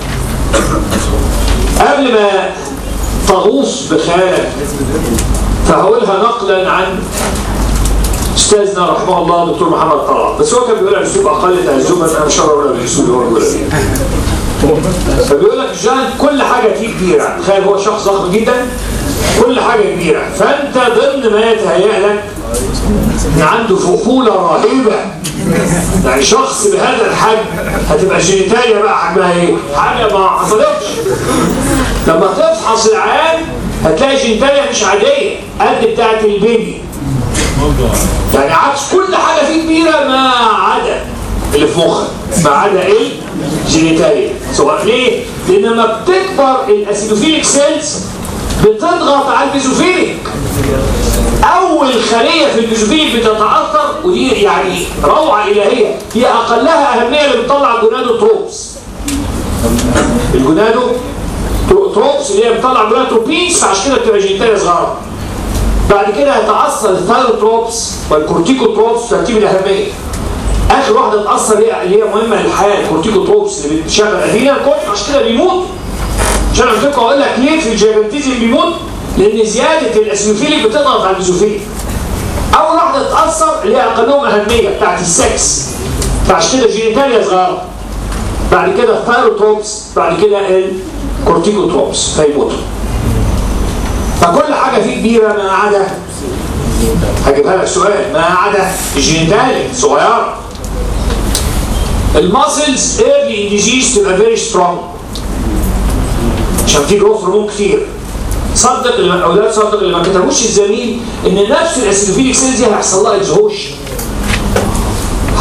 قبل ما تغوص بخيالك فهقولها نقلا عن استاذنا رحمه الله دكتور محمد طلعت بس هو كان بيقول اسلوب اقل تهذبا انا مش هقول بالاسلوب اللي هو بيقولها فبيقول لك جان كل حاجه فيه كبيره تخيل هو شخص ضخم جدا كل حاجه كبيره فانت ضمن ما يتهيأ لك ان عنده فقوله رهيبه يعني شخص بهذا الحجم هتبقى جينيتاليا بقى حجمها ايه؟ حاجه ما حصلتش لما تفحص العيان هتلاقي جينيتاليا مش عاديه قد بتاعت البيبي يعني عكس كل حاجة فيه كبيرة ما عدا اللي في مخك ما عدا ايه جينيتاليا سواء ليه لان لما بتكبر الاسيدوفيليك سيلز بتضغط على البيزوفيليك اول خلية في البيزوفيليك بتتأثر ودي يعني روعة الهية هي اقلها اهمية اللي بتطلع الجونادوتروبس الجونادو تروبس اللي هي بتطلع جونادوتروبينز فعشان كده بتبقى جينيتاليا صغيرة بعد كده هيتأثر الثايروتروبس والكورتيكوتروبس في ترتيب الأهمية آخر واحدة تأثر اللي هي مهمة للحياة الكورتيكوتروبس اللي بتشغل أدرينال كورتيك عشان كده بيموت عشان قلت لكم أقول لك ليه في الجيجانتيزم بيموت لأن زيادة الأسيوفيليك بتضغط على البيزوفيليك أول واحدة تتأثر اللي هي أقلهم أهمية بتاعت السكس فعشان كده جينيتاليا صغيرة بعد كده الثايروتروبس بعد كده الكورتيكوتروبس فيموتوا فكل حاجة فيه كبيرة ما عدا هجيبها لك سؤال ما عدا الجينيتاليا صغيرة الماسلز ايرلي ديزيز تبقى فيري سترونج عشان في جروث هرمون كتير صدق اللي او لا تصدق اللي ما كتبوش الزميل ان نفس الاسيدوفيليك سيلز دي هيحصل لها اكزهوشن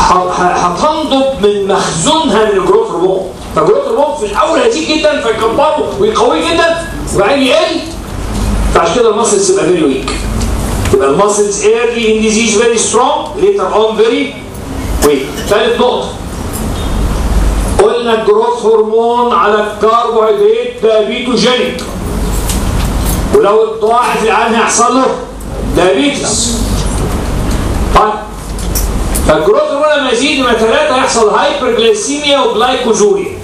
ه- ه- هتنضب من مخزونها من الجروث هرمون فالجروث هرمون في الاول هيزيد جدا فيكبره ويقويه جدا وبعدين يقل فعشان كده المسلز تبقى فيري ويك يبقى المسلز ايرلي ان ديزيز فيري سترونج ليتر اون فيري ويك ثالث نقطه قلنا الجروث هرمون على الكربوهيدرات دايبيتوجينيك ولو اتضاعف العين هيحصل له دايبيتس طيب فالجروث هرمون لما يزيد من ثلاثة هيحصل هايبرجليسيميا وجلايكوزوريا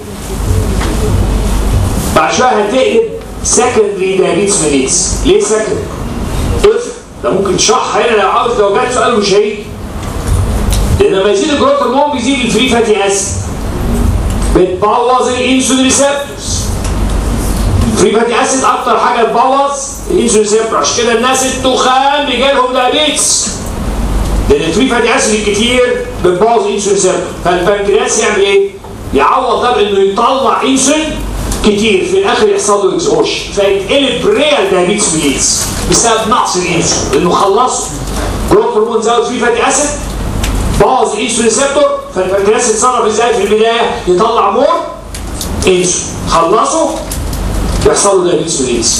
بعد شوية هتقلب سكندري دايبيتس ميليتس ليه سكندري؟ افهم ده ممكن شرح هنا لو عاوز لو جات سؤال مش هيجي لان لما يزيد الجروث هرمون بيزيد الفري فاتي اسيد بتبوظ الانسولين ريسبتورز فري فاتي اسيد اكتر حاجه تبوظ الانسولين ريسبتور عشان كده الناس التخان بيجيلهم دايابيتس لان الفري فاتي اسيد الكتير بتبوظ الانسولين ريسبتور فالبنكرياس يعمل ايه؟ يعوض ده بانه يطلع انسولين كتير في الاخر يحصل له اكزوشن فيتقلب ريال دايابيتس ميليتس بسبب نقص الانسولين لانه خلصوا جروث هرمون زود فري فاتي اسيد بوظ الانسولين ريسبتور فالبنكرياس يتصرف ازاي في البدايه يطلع مور انسولين خلصوا يحصل له دايابيتس ميليتس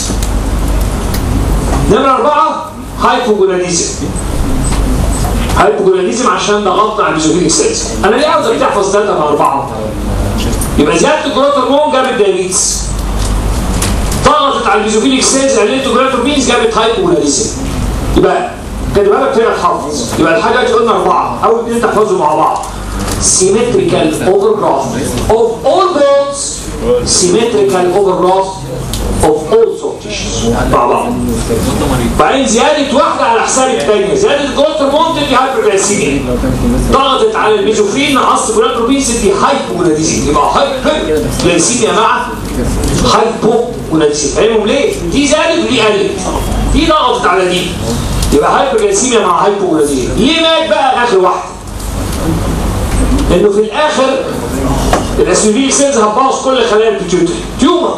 نمرة أربعة هايبوجوناديزم هايبوجوناديزم عشان ده غلط على الميزوفيليك سيلز أنا ليه عاوزك تحفظ ثلاثة من أربعة يبقى زيادة الجروث هرمون جابت دايابيتس ضغطت على الميزوفيليك سيلز قللت جلوتامينز جابت هايبوجوناديزم يبقى خلي بالك تاني تحفظ يبقى الحاجة دي قلنا أربعة أول اتنين تحفظوا مع بعض symmetrical overgrowth of all bones symmetrical overgrowth of all soft tissues مع بعض بعدين زيادة واحدة على حساب الثانية زيادة الجروث هرمون تدي هايبرجليسيميا ضغطت على الميزوفين نقصت جلوتروبين تدي هايبوجلاديزيم يبقى هايبرجليسيميا مع هايبوجلاديزيم فاهمهم ليه؟ دي زادت ودي قلت دي ضغطت على دي يبقى هايبرجليسيميا مع هايبوجلاديزيم ليه مات بقى اخر واحدة؟ لانه في الاخر الاسيوفيك سيلز هتبوظ كل خلايا البيتيوتري تيومر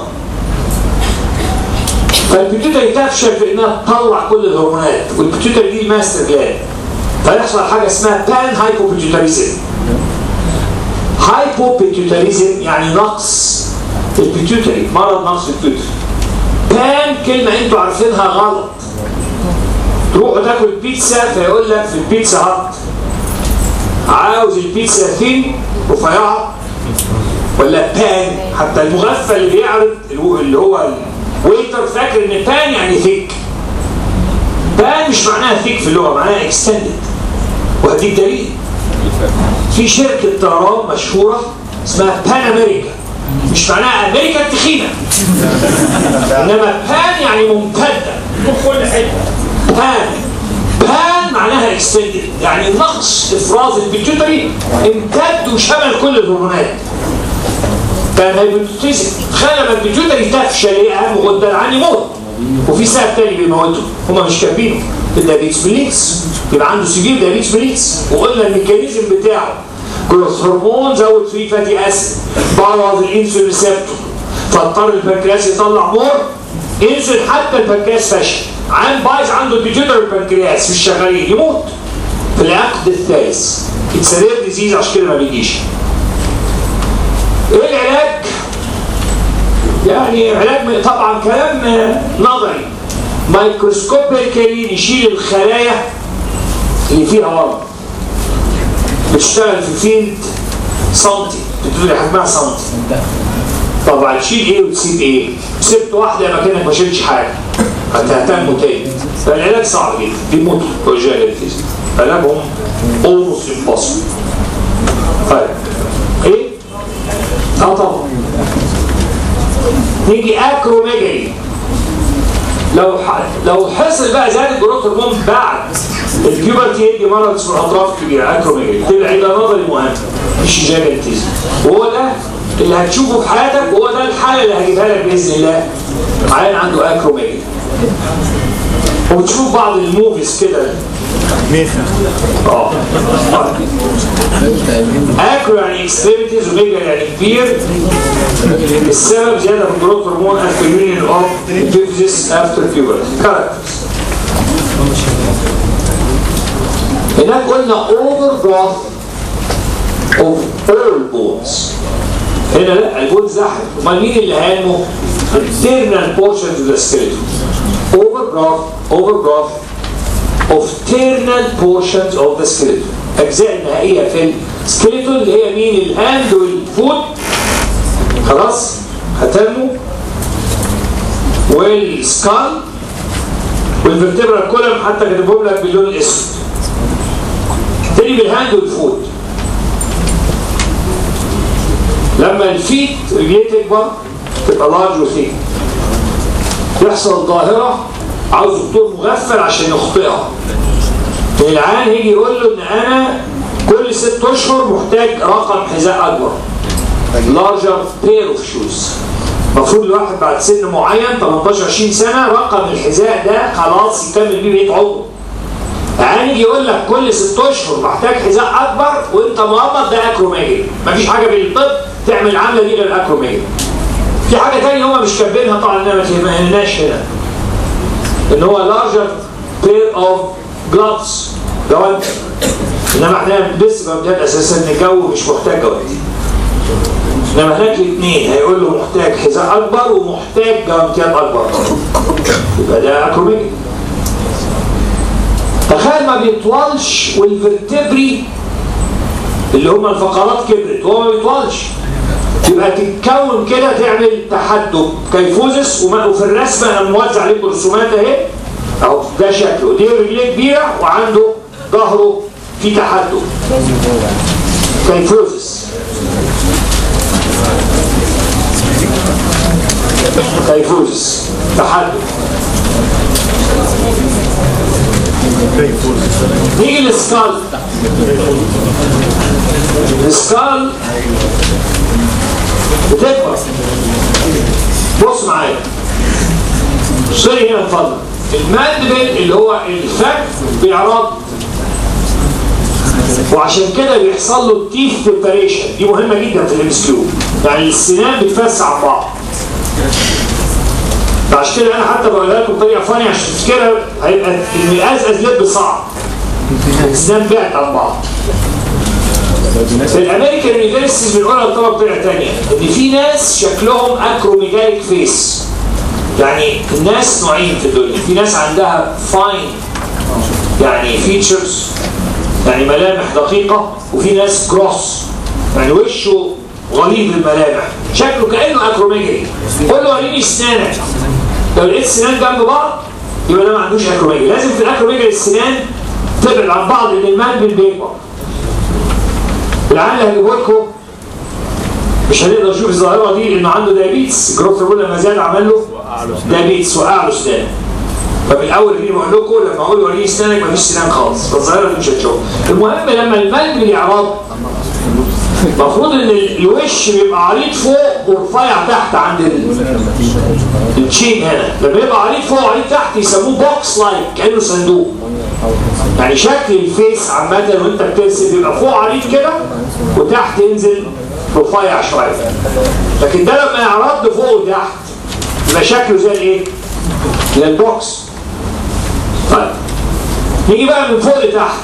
فالبيتيوتري تفشل في انها تطلع كل الهرمونات والبيتيوتري دي ماستر جلاند فيحصل حاجه اسمها بان هايبوبيتيوتريزم هايبوبيتيوتريزم يعني نقص البيتيوتري مرض نقص البيتيوتري بان كلمه انتوا عارفينها غلط تروحوا تاكل بيتزا فيقول لك في البيتزا هات عاوز البيتزا ثين رفيعه ولا بان حتى المغفل اللي بيعرض اللي هو الويتر فاكر ان بان يعني ثيك بان مش معناها ثيك في اللغه معناها اكستندد وهديك دليل في شركه طيران مشهوره اسمها بان امريكا مش معناها امريكا التخينه انما بان يعني ممتده من كل حته بان بان معناها اكستندد يعني نقص افراز البيتيوتري امتد وشمل كل الهرمونات كان هيبوتيزم تخيل لما البيتيوتري تفشل ايه اهم غده العين يموت وفي سبب تاني بيموته هما مش كاتبينه الدايابيتس ميليتس يبقى عنده سيفير دايابيتس ميليتس وقلنا الميكانيزم بتاعه جروث هرمون زود فيه فاتي اسيد بوظ الانسولين ريسبتور فاضطر البنكرياس يطلع مور انسولين حتى البنكرياس فشل عين بايظ عنده البيتيوتري والبنكرياس مش شغالين يموت في العقد الثالث اتس رير ديزيز عشان كده ما بيجيش ايه العلاج؟ يعني علاج طبعا كلام نظري مايكروسكوبيكالي نشيل الخلايا اللي فيها ورم بتشتغل في فيلد سنتي بتدري حجمها سنتي طبعا تشيل ايه وتسيب ايه؟ سبت واحده يبقى كانك ما شلتش حاجه هتهتموا تاني فالعلاج صعب جدا بيموتوا رجال علاجهم almost impossible طيب ايه؟ اه طبعا نيجي اكروميجالي لو ح... لو حصل بقى زاد الجروث هرمون بعد البيوبرتي يدي مرض اسمه الاطراف الكبيره اكروميجالي تبقى ده نظري مهم مش جاجنتيزم وهو ده اللي هتشوفه في حياتك وهو ده الحاله اللي هجيبها لك باذن الله عيان عنده اكروميجالي وبتشوف بعض الموفيز كده ميخا اه اكرو يعني اكستريميتيز وميجا يعني كبير السبب زياده في الجروث هرمون افتر يونيون اوف epiphysis افتر بيوبرتي كاركترز هناك قلنا اوفر جروث of all bones هنا لا البون زحف امال مين اللي هانمو internal portions of the skeleton overgrowth overgrowth of internal portions of the skeleton اجزاء النهائيه في السكيلتون اللي هي مين الهاند والفوت خلاص هتنمو والسكال والفرتبرا كولم حتى كاتبهم لك باللون الاسود تاني بالهاند والفوت لما الفيت رجليه تكبر تبقى لارج وثيك يحصل ظاهرة عاوز دكتور مغفل عشان يخطئها العيان هيجي يقول له ان انا كل ست اشهر محتاج رقم حذاء اكبر larger pair of shoes المفروض الواحد بعد سن معين 18 20 سنه رقم الحذاء ده خلاص يكمل بيه بقيه عمره يعني يجي يقول لك كل ست اشهر محتاج حذاء اكبر وانت مغمض ده اكروميجي مفيش حاجه في الطب تعمل العمله دي غير الاكروميجي في حاجه ثانيه هم مش كاتبينها طبعا انها ما فهمناش هنا ان هو larger pair of gloves جوانت انما احنا بنلبس جوانتات اساسا ان الجو مش محتاج جوانت انما هناك الاثنين هيقول له محتاج حذاء اكبر ومحتاج جوانتيات اكبر يبقى ده اكروميجي تخيل ما بيطولش والفرتبري اللي هم الفقرات كبرت وهو ما بيطولش يبقى تتكون كده تعمل تحدب كيفوزس وفي الرسمه انا موزع عليكم الرسومات اهي اهو ده شكله دي رجليه كبيره وعنده ظهره في تحدب كيفوزس كيفوزس تحدب نيجي للسكال السكال بتكبر بص معايا سوري هنا اتفضل الماندبل اللي هو الفك بيعرض وعشان كده بيحصل له تيث بريباريشن دي مهمه جدا في الامسكيو يعني السنان بتفسع بعض فعشان كده انا حتى بقولها لكم بطريقه فاني عشان تفتكرها هيبقى ان الازاز لب صعب السنان بعد عن بعض في الامريكان يونيفرسيتيز بنقولها بطريقه بطريقه ثانيه ان في ناس شكلهم اكروميجايك فيس يعني الناس نوعين في الدنيا في ناس عندها فاين يعني فيتشرز يعني ملامح دقيقة وفي ناس كروس يعني وشه غليظ الملامح شكله كأنه اكروميجري قول له وريني اسنانك لو لقيت سنان جنب بعض يبقى ده ما عندوش اكروميجري لازم في الاكروميجري السنان تبعد عن بعض لان المال بيكبر العيال اللي هجيبه لكم مش هنقدر نشوف الظاهره دي لانه عنده دايابيتس جروث هرمون لما زاد عمل له دايابيتس وقع له اسنان ففي الاول اللي بقول لكم لما اقول وريني اسنانك مفيش سنان خالص فالظاهره دي مش هتشوف المهم لما المال بيعرض المفروض ان الوش بيبقى عريض فوق ورفيع تحت عند التشين هنا لما يبقى عريض فوق وعريض تحت يسموه بوكس لايك كانه صندوق يعني شكل الفيس عامه وانت بترسم بيبقى فوق عريض كده وتحت ينزل رفيع شويه لكن ده لما يعرض فوق وتحت يبقى شكله زي الايه؟ زي البوكس طيب نيجي بقى من فوق لتحت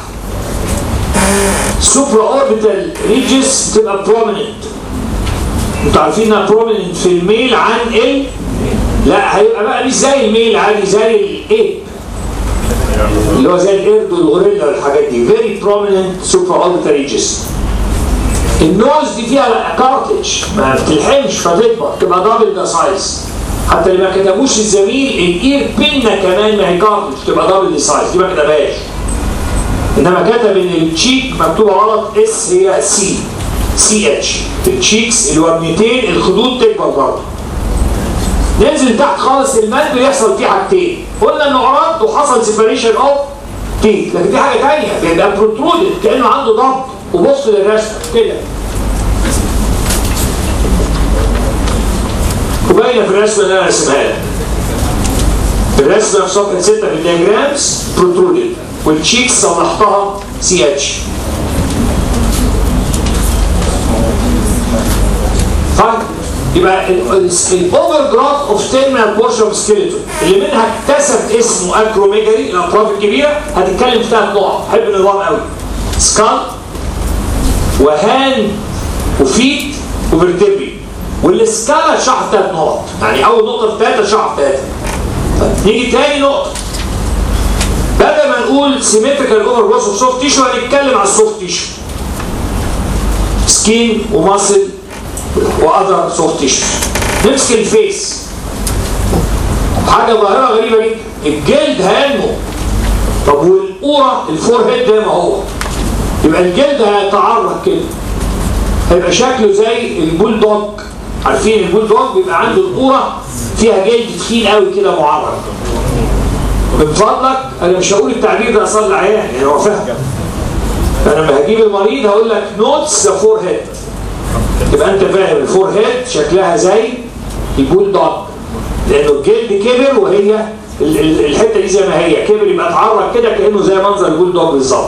سوبرا اوربيتال ريجس بتبقى بروميننت انتوا عارفين انها بروميننت في الميل عن ال لا هيبقى بقى مش زي الميل عادي زي الايه اللي هو زي القرد والغوريلا والحاجات دي فيري بروميننت سوبرا اوربيتال ريجس النوز دي فيها كارتج ما بتلحمش فتكبر تبقى دبل ذا سايز حتى اللي ما كتبوش الزميل الاير بينا كمان ما هي كارتج تبقى دبل ذا سايز دي ما كتبهاش انما كتب ان التشيك مكتوبه غلط اس هي سي سي اتش التشيكس الوجنتين الخدود تكبر برضه ننزل تحت خالص المد بيحصل فيه حاجتين قلنا انه عرض وحصل سيبريشن اوف تيت لكن في حاجه ثانيه بيبقى بروترودد كانه عنده ضغط وبص للرسمه كده وباينه في الرسمه اللي انا رسمها لك الرسمه في صفحه 6 في الدياجرامز بروترودد والتشيكس صلحتها سي اتش طيب يبقى الاوفر جراف اوف تيرمينال بورشن اوف سكيلتون اللي منها اكتسب اسمه اكروميجالي الاطراف الكبيره هتتكلم في ثلاث نقط بحب النظام قوي سكال وهان وفيت وفرتبري والسكالا شرح ثلاث نقط يعني اول نقطه في ثلاثه شرح ثلاثه طيب نيجي تاني نقطه بدل ما نقول سيمتريكال اوفر جروس اوف سوفت تيشو هنتكلم على السوفت تيشو سكين وماسل واذر سوفت تيشو نمسك الفيس حاجه ظاهره غريبه جدا الجلد هينمو طب والقوره الفور هيد زي ما هو يبقى الجلد هيتعرض كده هيبقى شكله زي البول دوج عارفين البول دوج بيبقى عنده القوره فيها جلد تخين قوي كده معرض من فضلك انا مش هقول التعبير ده اصلي عيان يعني هو فاهم انا لما هجيب المريض هقول لك نوتس ذا فور هيد يبقى انت فاهم الفور هيد شكلها زي البول دوج لانه الجلد كبر وهي ال- ال- الحته دي زي ما هي كبر يبقى اتعرض كده كانه زي منظر البول دوج بالظبط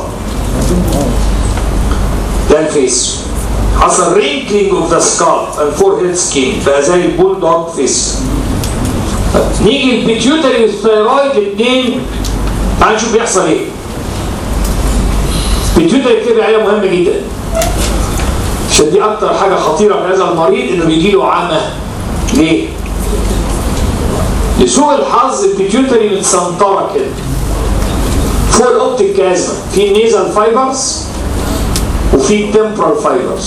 ده الفيس حصل رينكلينج اوف ذا سكالب اند فور هيد سكين بقى زي البول دوج فيس نيجي البيتيوتري والثيرويد الاثنين تعال نشوف بيحصل ايه البيتيوتري بتبقى عليها مهمه جدا عشان دي اكتر حاجه خطيره في هذا المريض انه بيجي له عمى ليه؟ لسوء الحظ البيتيوتري متسنطره كده فوق الاوبتيك كازما في النيزل فايبرز وفي التمبرال فايبرز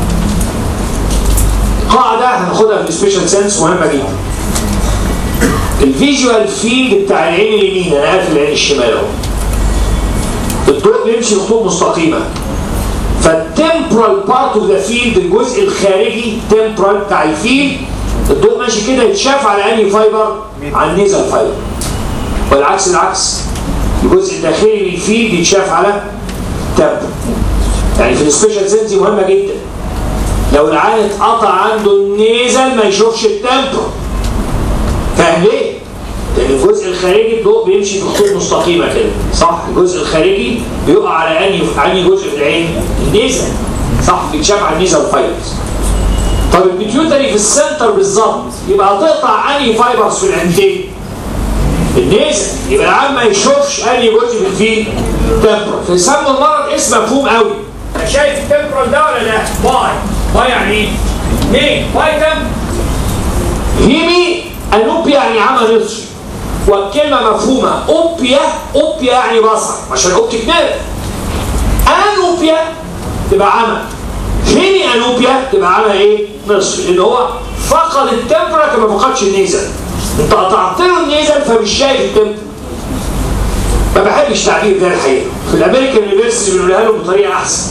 قاعده هناخدها في السبيشال سنس مهمه جدا الفيجوال فيلد بتاع العين اليمين انا قافل العين الشمال اهو الضوء بيمشي بخطوط مستقيمه فالتمبرال بارت اوف ذا فيلد الجزء الخارجي تمبرال بتاع الفيلد الضوء ماشي كده يتشاف على انهي فايبر على النيزل فايبر والعكس العكس الجزء الداخلي من الفيلد يتشاف على تمبرال يعني في السبيشال سنس دي مهمه جدا لو العين اتقطع عنده النيزل ما يشوفش التمبرال فاهم ليه؟ لان الجزء الخارجي الضوء بيمشي بخطوط مستقيمه كده صح الجزء الخارجي بيقع على انهي انهي جزء في العين النيزل صح بيتشاف على النيزل فايبرز طب البيتيوتري في السنتر بالظبط يبقى هتقطع انهي فايبرز في العينتين النيزل يبقى العام ما يشوفش انهي جزء في الفيل تمبرال فيسموا المرض اسم مفهوم قوي شايف التمبرال ده ولا لا؟ باي باي يعني ايه؟ ليه؟ باي تمبرال هيمي انوبيا يعني عمى نصفي والكلمه مفهومه اوبيا اوبيا يعني بصر عشان اوبتيك نيرف انوبيا تبقى عمى هيمي انوبيا تبقى عمى ايه نصفي لان هو فقد التمبرا كما فقدش النيزل انت قطعت له النيزل فمش شايف التمبرا ما بحبش تعبير ده الحقيقه في الامريكان يونيفرسيتي بنقولها له بطريقه احسن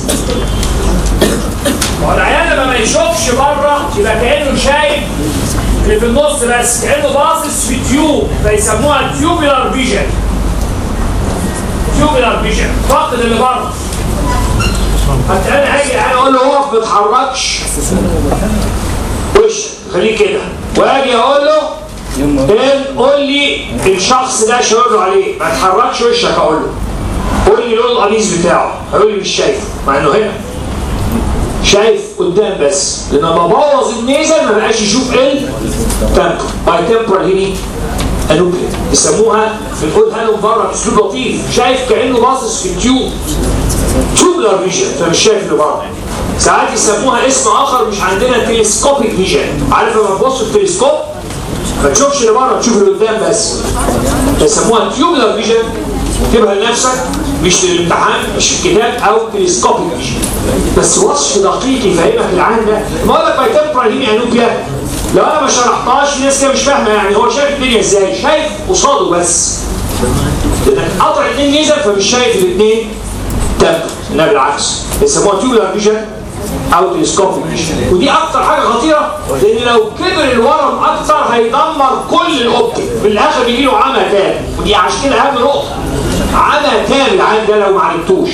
هو العيان لما ما يشوفش بره يبقى كانه شايف اللي في النص بس كانه باصص في تيوب فيسموها تيوبولار فيجن تيوبولار فيجن فقد اللي بره حتى انا هاجي انا اقول له اقف ما تتحركش وشك خليه كده واجي اقول له إيه قول لي الشخص ده شاور له عليه ما تحركش وشك اقول له قول لي لون القميص بتاعه هيقول لي مش شايفه مع انه هنا شايف قدام بس لما ببوظ النيزل ما بقاش يشوف ال تمبر باي تمبر هيني انوبيا يسموها بنقولها لهم بره باسلوب لطيف شايف كانه باصص في التيوب تيوبلر فيجن فمش شايف اللي بره ساعات يسموها اسم اخر مش عندنا تلسكوبيك فيجن عارف لما تبص في التلسكوب ما تشوفش اللي بره تشوف اللي قدام بس يسموها تيوبلر فيجن اكتبها لنفسك مش في الامتحان مش في الكتاب او تلسكوبيك فيجن بس وصف دقيق يفهمك العين ده ما اقول لك باي تمبرال هيمي انوبيا لو انا ما شرحتهاش في ناس كده مش فاهمه يعني هو شايف الدنيا ازاي شايف قصاده بس لانك قطع اثنين نيزل فمش شايف الاثنين تمبر لا بالعكس يسموها تيوبلر فيجن او تلسكوبيك فيجن ودي اكتر حاجه خطيره لان لو كبر الورم اكتر هيدمر كل الاوبتيك في الاخر بيجي له عمى تام ودي عشان كده اهم نقطه عمى تام العين ده لو ما عالجتوش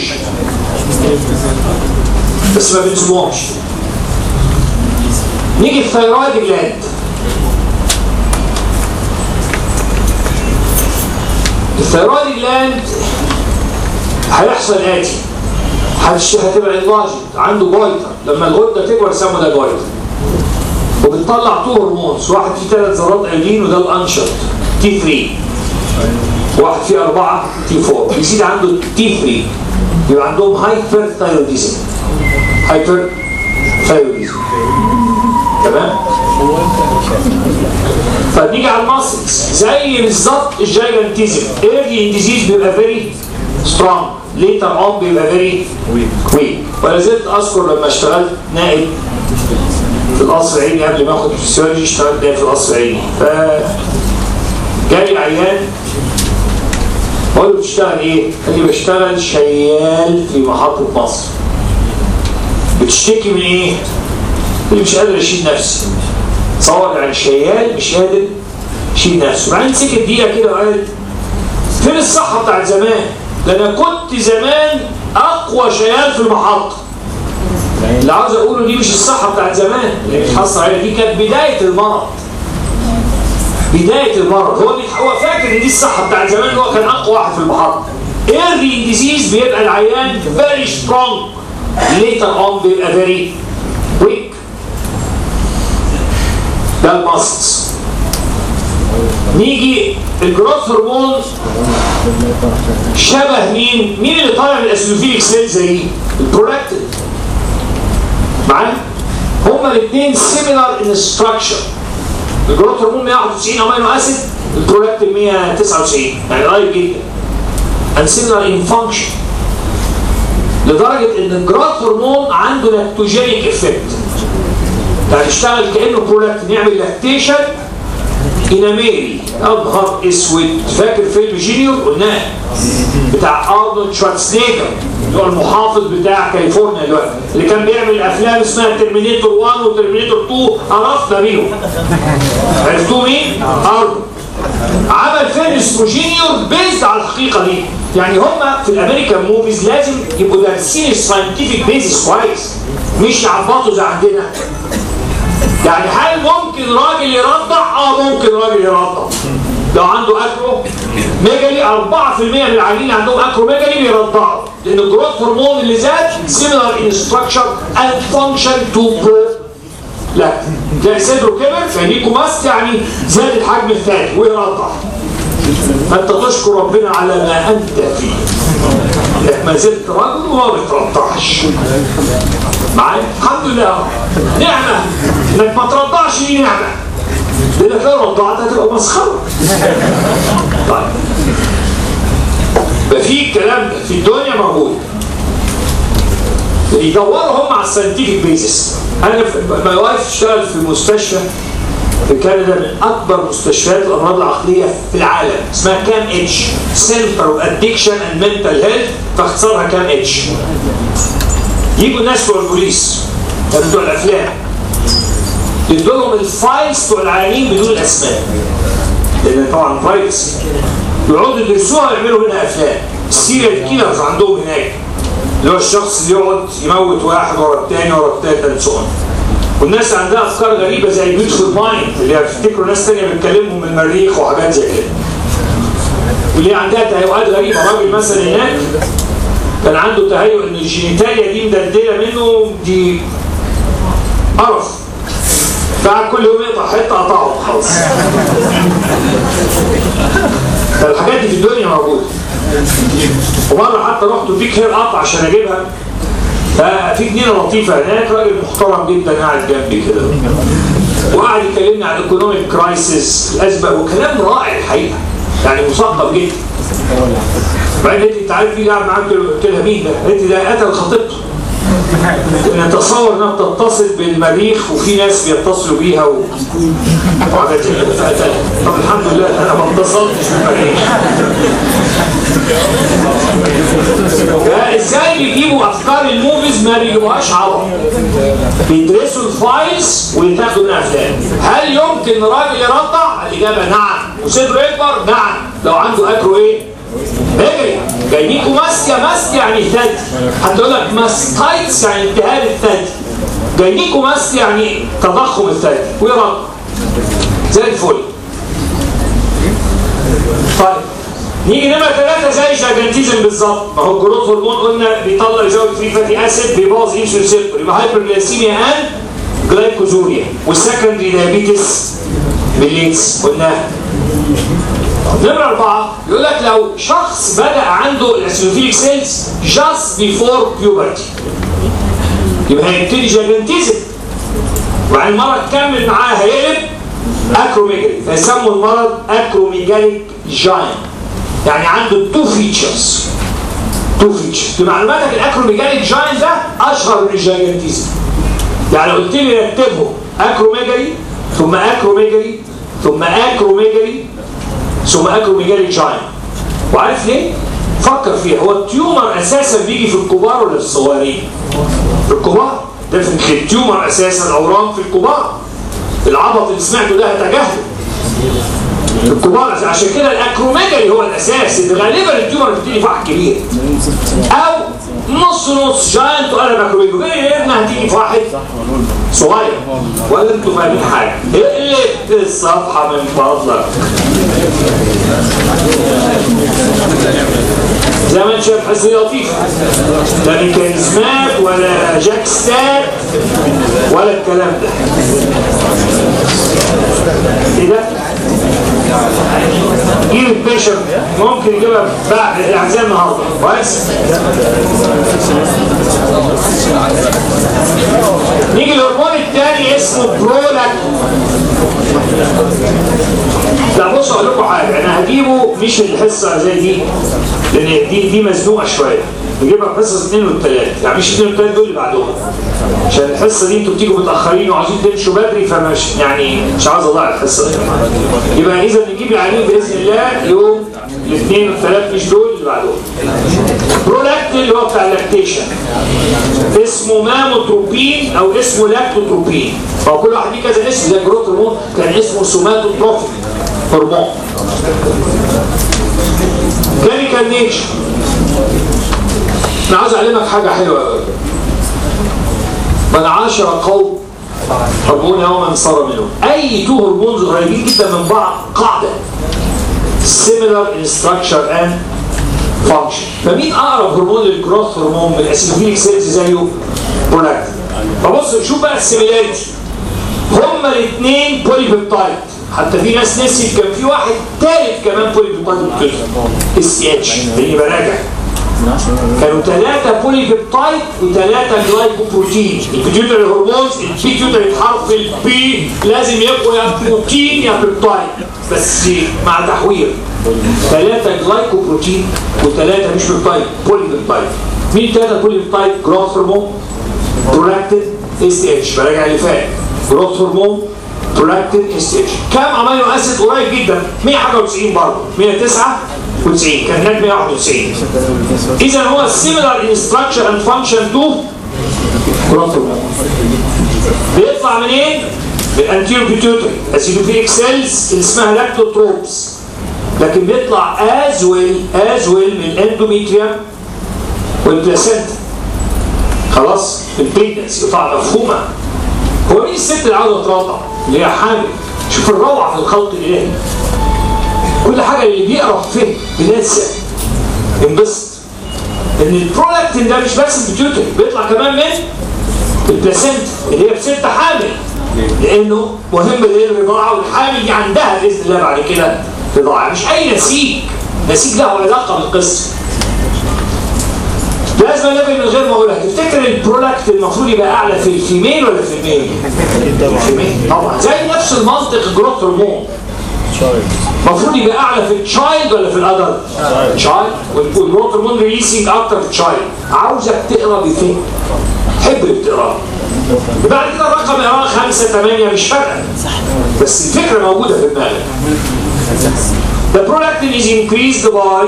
بس ما بنسموهمش نيجي الثيرويد جلاند الثيرويد جلاند هيحصل اتي هتش- هتبقى انلاجد عنده جويتر لما الغده تكبر يسموا ده جويتر وبتطلع تو هرمونز واحد فيه ثلاث ذرات ايودين وده الانشط تي 3 واحد فيه أربعة تي 4 يزيد عنده تي 3 يبقى عندهم هايبر ثايروديزم هايبر ثايرويدزم تمام فنيجي على الماسلز زي بالظبط الجايجانتيزم ايرلي ديزيز بيبقى فيري سترونج ليتر اون بيبقى فيري ويك ولا زلت اذكر لما اشتغلت نائب في القصر العيني قبل ما اخد الفسيولوجي اشتغلت نائب في القصر العيني ف جالي عيان بقول له بتشتغل ايه؟ قال لي بشتغل شيال في محطة مصر بتشتكي من ايه؟ قال لي مش قادر اشيل نفسي تصور يعني شيال مش قادر يشيل نفسه بعدين سكت دقيقة كده وقال فين الصحة بتاعت زمان؟ ده انا كنت زمان اقوى شيال في المحطة اللي عاوز اقوله دي مش الصحة بتاعت زمان اللي بتحصل عليها دي كانت بداية المرض بداية المرض هو هو فاكر ان دي الصحة بتاعت زمان هو كان اقوى واحد في المحطة early disease بيبقى العيان very strong later on بيبقى very weak ده الماسلز نيجي الجروث هرمون شبه مين؟ مين اللي طالع من الاسلوفيليك سيل زي البرولاكتين معايا؟ هما الاثنين سيميلار ان ستراكشر الجروث هرمون 191 امينو اسيد البرولاكتين 199 يعني قريب جدا and similar in function لدرجه ان الجروث هرمون عنده لاكتوجينيك افكت يعني يشتغل كانه برولاكتين يعمل لاكتيشن اناميري اظهر اسود فاكر فيلم جينيور قلناه بتاع ارنولد شوارزنيجر اللي هو المحافظ بتاع كاليفورنيا دلوقتي اللي كان بيعمل افلام اسمها ترمينيتور 1 وترمينيتور 2 عرفنا بيهم عرفتوا مين؟ ارنولد عمل فيلم اسمه جينيور بيزد على الحقيقه دي يعني هم في الامريكان موفيز لازم يبقوا دارسين الساينتفك بيزس كويس مش يعبطوا زي عندنا يعني هل ممكن راجل يرضع؟ اه ممكن راجل يرضع لو عنده اكرو ميجالي 4% من العيانين اللي عندهم اكرو ميجالي بيرضعوا لان الجروث هرمون اللي زاد similar in structure and function to pro لا تلاقي صدره كبر فينيكو ماست يعني زاد الحجم الثاني ويرضع فانت تشكر ربنا على ما انت فيه لك ما زلت رجل وما بترضعش معايا الحمد لله نعمه انك ما ترضعش دي نعمه لانك لو رضعت هتبقى مسخره طيب ففي الكلام ده في الدنيا موجود يدوروا هم على الساينتفك بيزس انا ماي وايف اشتغل في مستشفى في كندا من اكبر مستشفيات الامراض العقليه في العالم اسمها كام اتش سنتر اوف ادكشن اند منتال هيلث فاختصارها كام اتش يجوا الناس بتوع البوليس بتوع الافلام يدوا لهم الفايلز بتوع العيانين بدون الاسماء لان طبعا برايفسي يقعدوا يدرسوها ويعملوا منها افلام السيريال كيلرز عندهم هناك اللي هو الشخص اللي يقعد يموت واحد ورا الثاني ورا الثالث اند سو والناس عندها افكار غريبه زي بيوتفول مايند اللي بتفتكروا ناس ثانيه بتكلمهم من المريخ وحاجات زي كده واللي عندها تهيؤات غريبه راجل مثلا هناك كان عنده تهيؤ ان الجينيتاليا دي مدلدله منه دي قرف بعد كل يوم يقطع حته قطعه خلاص فالحاجات دي في الدنيا موجوده ومره حتى رحت بيك هير اب عشان اجيبها ففي جنينه لطيفه هناك راجل محترم جدا قاعد جنبي كده وقعد يكلمني عن الايكونوميك كرايسيس الاسبق وكلام رائع الحقيقه يعني مثقف جدا بعدين انت عارف مين قاعد معاك قلت لها مين ده؟ قالت لي ده قتل خطيبته نتصور انها بتتصل بالمريخ وفي ناس بيتصلوا بيها و... وحاجات زي كده فقتلها طب الحمد لله انا ما اتصلتش بالمريخ ازاي بيجيبوا افكار الموفيز ما بيجيبوهاش عبط بيدرسوا الفايلز ويتاخدوا منها افلام هل يمكن راجل يرضع الاجابه نعم وصدره يكبر نعم لو عنده اكرو ايه اجري جايبيكوا ماسكه ماسكه يعني ثدي هتقول لك ماسكايتس يعني التهاب الثدي جايبيكوا ماسك يعني تضخم الثدي ويرضع زي الفل طيب نيجي نمرة ثلاثة زي الجاجنتيزم بالظبط ما هو الجروث هرمون قلنا بيطلع يزود فري فاتي اسيد بيبوظ انسولين ريسبتور يبقى هايبرجليسيميا اند جلايكوزوريا والسكندري دايابيتس بالليتس قلناها نمرة أربعة يقول لك لو شخص بدأ عنده الأسيوفيليك سيلز just before puberty يبقى هيبتدي جاجنتيزم وبعدين المرض تكمل معاه هيقلب اكروميجالي فيسموا المرض اكروميجاليك جاين يعني عنده تو فيتشرز تو فيتشرز لمعلوماتك الاكروميجاليك جاين ده اشهر من الجاجنتيزم يعني لو قلت لي رتبهم اكروميجالي ثم اكروميجالي ثم اكروميجالي ثم اكروميجاليك جاين وعارف ليه؟ فكر فيها هو التيومر اساسا بيجي في الكبار ولا في الصغيرين؟ في الكبار ده في التيومر اساسا الاورام في الكبار العبط اللي سمعته ده هتجاهله في الكبار عشان كده الاكروميجالي هو الاساس اللي غالبا التيومر بتيجي في واحد كبير او نص نص جاينت وقلب اكروميجالي غير ان هتيجي في واحد صغير ولا انتوا فاهمين حاجه اقلب الصفحه من فضلك زي ما انت شايف حس لطيف لا ميكانيزمات ولا جاكستات ولا الكلام ده ايه ده؟ جيب البيشن ممكن يجيبها بعد الاعزاء النهارده كويس؟ نيجي الهرمون الثاني اسمه برولاك لا بصوا اقول لكم حاجه انا هجيبه مش الحصه زي دي لان دي دي مزنوقه شويه نجيبها في حصص اثنين والثلاث يعني مش اثنين والثلاث دول اللي بعدهم عشان الحصه دي انتوا بتيجوا متاخرين وعايزين تمشوا بدري فمش يعني مش عاوز اضيع الحصه دي يبقى اذا نجيب العليم باذن الله يوم الاثنين والثلاث مش دول اللي بعدهم برولاكتين اللي هو بتاع اللاكتيشن اسمه ماموتروبين او اسمه لاكتوتروبين هو كل واحد ليه كذا اسم زي جروث هرمون كان اسمه سوماتوتروفيك هرمون كيميكال نيتشر انا عاوز اعلمك حاجه حلوه قوي من عاشر قوم هرمون يوما صار منهم اي تو هرمونز قريبين جدا من بعض قاعده similar in structure and function فمين اقرب هرمون للجروث هرمون من الاسيدوفيليك سيلز زيه برولاكتين فبص شوف بقى السيميلاريتي هما الاثنين بوليبيبتايد حتى في ناس نسيت كان في واحد ثالث كمان بوليبيبتايد كده اس اتش لاني براجع كانوا ثلاثة بوليبيبتايد وثلاثة جلايكوبروتين البيتيوتري هرمونز البيتيوتري حرف البي لازم يبقوا يا بروتين يا بيبتايد بس مع تحوير ثلاثة جلايكوبروتين وثلاثة مش بيبتايد بوليبيبتايد مين ثلاثة بوليبيبتايد جروث هرمون برولاكتين اس اتش براجع اللي فات جروث هرمون برولاكتين اس اتش كام امينو اسيد قريب جدا 100 حاجه و90 برضه 199 كان هناك 191 اذا هو similar in structure and function to growth hormone بيطلع منين؟ من anterior pituitary acidophilic cells اللي اسمها لاكتوتروبس لكن بيطلع as well as well من الاندوميتريوم والبلاسنتا خلاص البيجنس يطلع مفهومه هو مين الست اللي عاوزه ترضع اللي هي حامل شوف الروعه في الخلق الالهي كل حاجه اللي بيقرا فيه بننسى انبسط ان البرولاكتين ده مش بس البيتيوتري بيطلع كمان من البلاسنتا اللي هي بلاسنتا حامل لانه مهم للرضاعه والحامل دي عندها باذن الله بعد كده رضاعه مش اي نسيج نسيج له علاقه بالقصه لازم ليفل من غير ما اقولها تفتكر البرودكت المفروض يبقى اعلى في الفيميل ولا في الميل؟ الفيميل طبعا زي نفس المنطق الجروث هرمون المفروض يبقى اعلى في التشايلد ولا في الادلت؟ تشايلد والجروث هرمون ريليسنج اكتر في التشايلد عاوزك تقرا بفهم تحب اللي بتقراه بعد كده الرقم يقراه 5 8 مش فارقه بس الفكره موجوده في دماغك The prolactin is increased by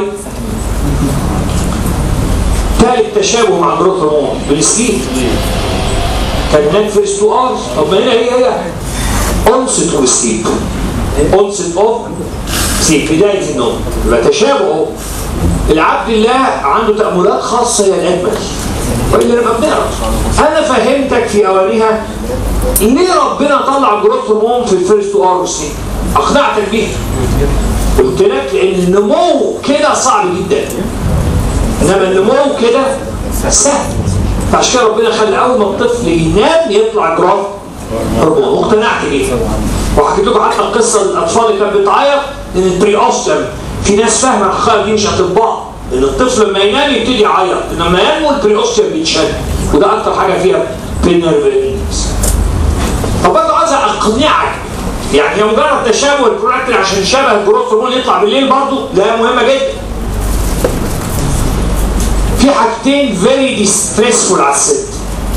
ثالث تشابه مع جروث هرمون بالسليب كان هناك فيرست تو ارز طب ما هنا هي هي اونست اوف سليب اونست اوف سليب بدايه النوم يبقى تشابه اهو العبد الله عنده تأملات خاصة هي الأجمل وإلا نبقى بنقرا أنا فهمتك في أوانها ليه ربنا طلع جروث هرمون في الفيرست تو ارز أقنعتك بيها قلت لك لأن النمو كده صعب جدا انما النمو كده سهل فعشان كده ربنا خلى اول ما الطفل ينام يطلع جراف هرمون واقتنعت بيه وحكيت لكم حتى قصه الاطفال اللي كانت بتعيط ان البري اوستر في ناس فاهمه الحقائق دي مش اطباء ان الطفل لما ينام يبتدي يعيط لما ينمو البري اوستر بيتشد وده اكتر حاجه فيها بالنيرف طب برضه عايز اقنعك يعني هي مجرد تشابه البرولاكتين عشان شبه الجروث هرمون يطلع بالليل برضه ده مهمه جدا في حاجتين فيري ديستريسفول على الست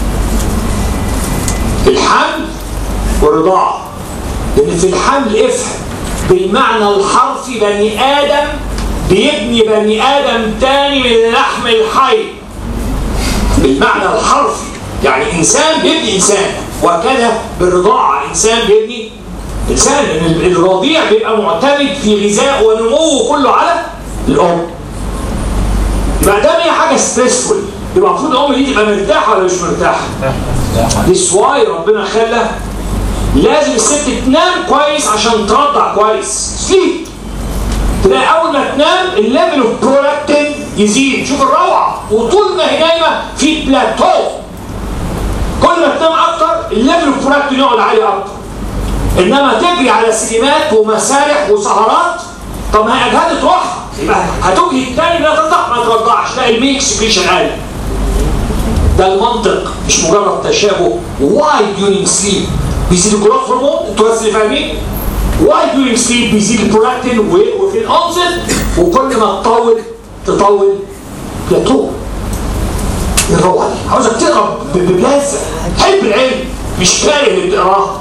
الحمل والرضاعه لان في الحمل افهم بالمعنى الحرفي بني ادم بيبني بني ادم تاني من اللحم الحي بالمعنى الحرفي يعني انسان بيبني انسان وكذا بالرضاعه انسان بيبني انسان لان الرضيع بيبقى معتمد في غذائه ونموه كله على الام يبقى ده هي حاجه ستريسفول يبقى المفروض الام دي تبقى مرتاحه ولا مش مرتاحه؟ This واي ربنا خلى لازم الست تنام كويس عشان ترضع كويس سليب تلاقي اول ما تنام الليفل اوف برولاكتين يزيد شوف الروعه وطول ما هي نايمه في بلاتو كل ما تنام اكتر الليفل اوف برولاكتين يقعد عالي اكتر انما تجري على سينمات ومسارح وسهرات طب ما هي اجهدت روحها يبقى هتجهد التاني انها ترضع ما ترضعش لا الميك سكريشن عالي ده المنطق مش مجرد تشابه واي during sleep بيزيد الجروث هرمون انتوا بس اللي فاهمين واي during sleep بيزيد البرولاكتين وفي الانسل وكل ما تطول تطول بلاتو الروعه دي عاوزك تقرا ببلازه تحب العلم مش كاره اللي بتقراه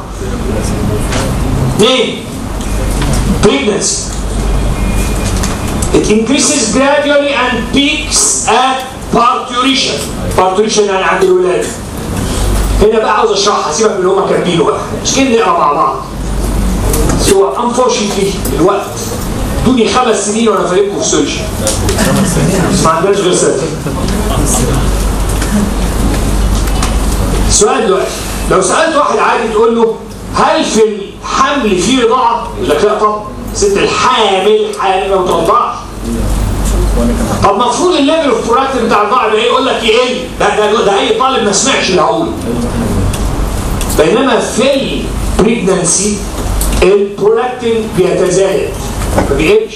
اثنين pregnancy It increases gradually and peaks at parturition. parturition يعني عند الولادة. هنا بقى عاوز اشرحها سيبك من اللي هم كاتبينه بقى. مش كده نقرا مع بعض. سوى unfortunately الوقت. دوني خمس سنين وانا فاهمكم في سيرجن. ما عندناش غير ستة. السؤال دلوقتي لو سألت واحد عادي تقول له هل في الحمل في رضاعة؟ يقول لك لا طبعا ست الحامل حامل ما بترضعش طب المفروض الليفل اوف برولاكتين بتاع الرضاعة ده ايه؟ يقول لك يقل ده ده ده اي طالب ما سمعش اللي هقوله بينما في البريجنانسي البرولاكتين بيتزايد ما بيقلش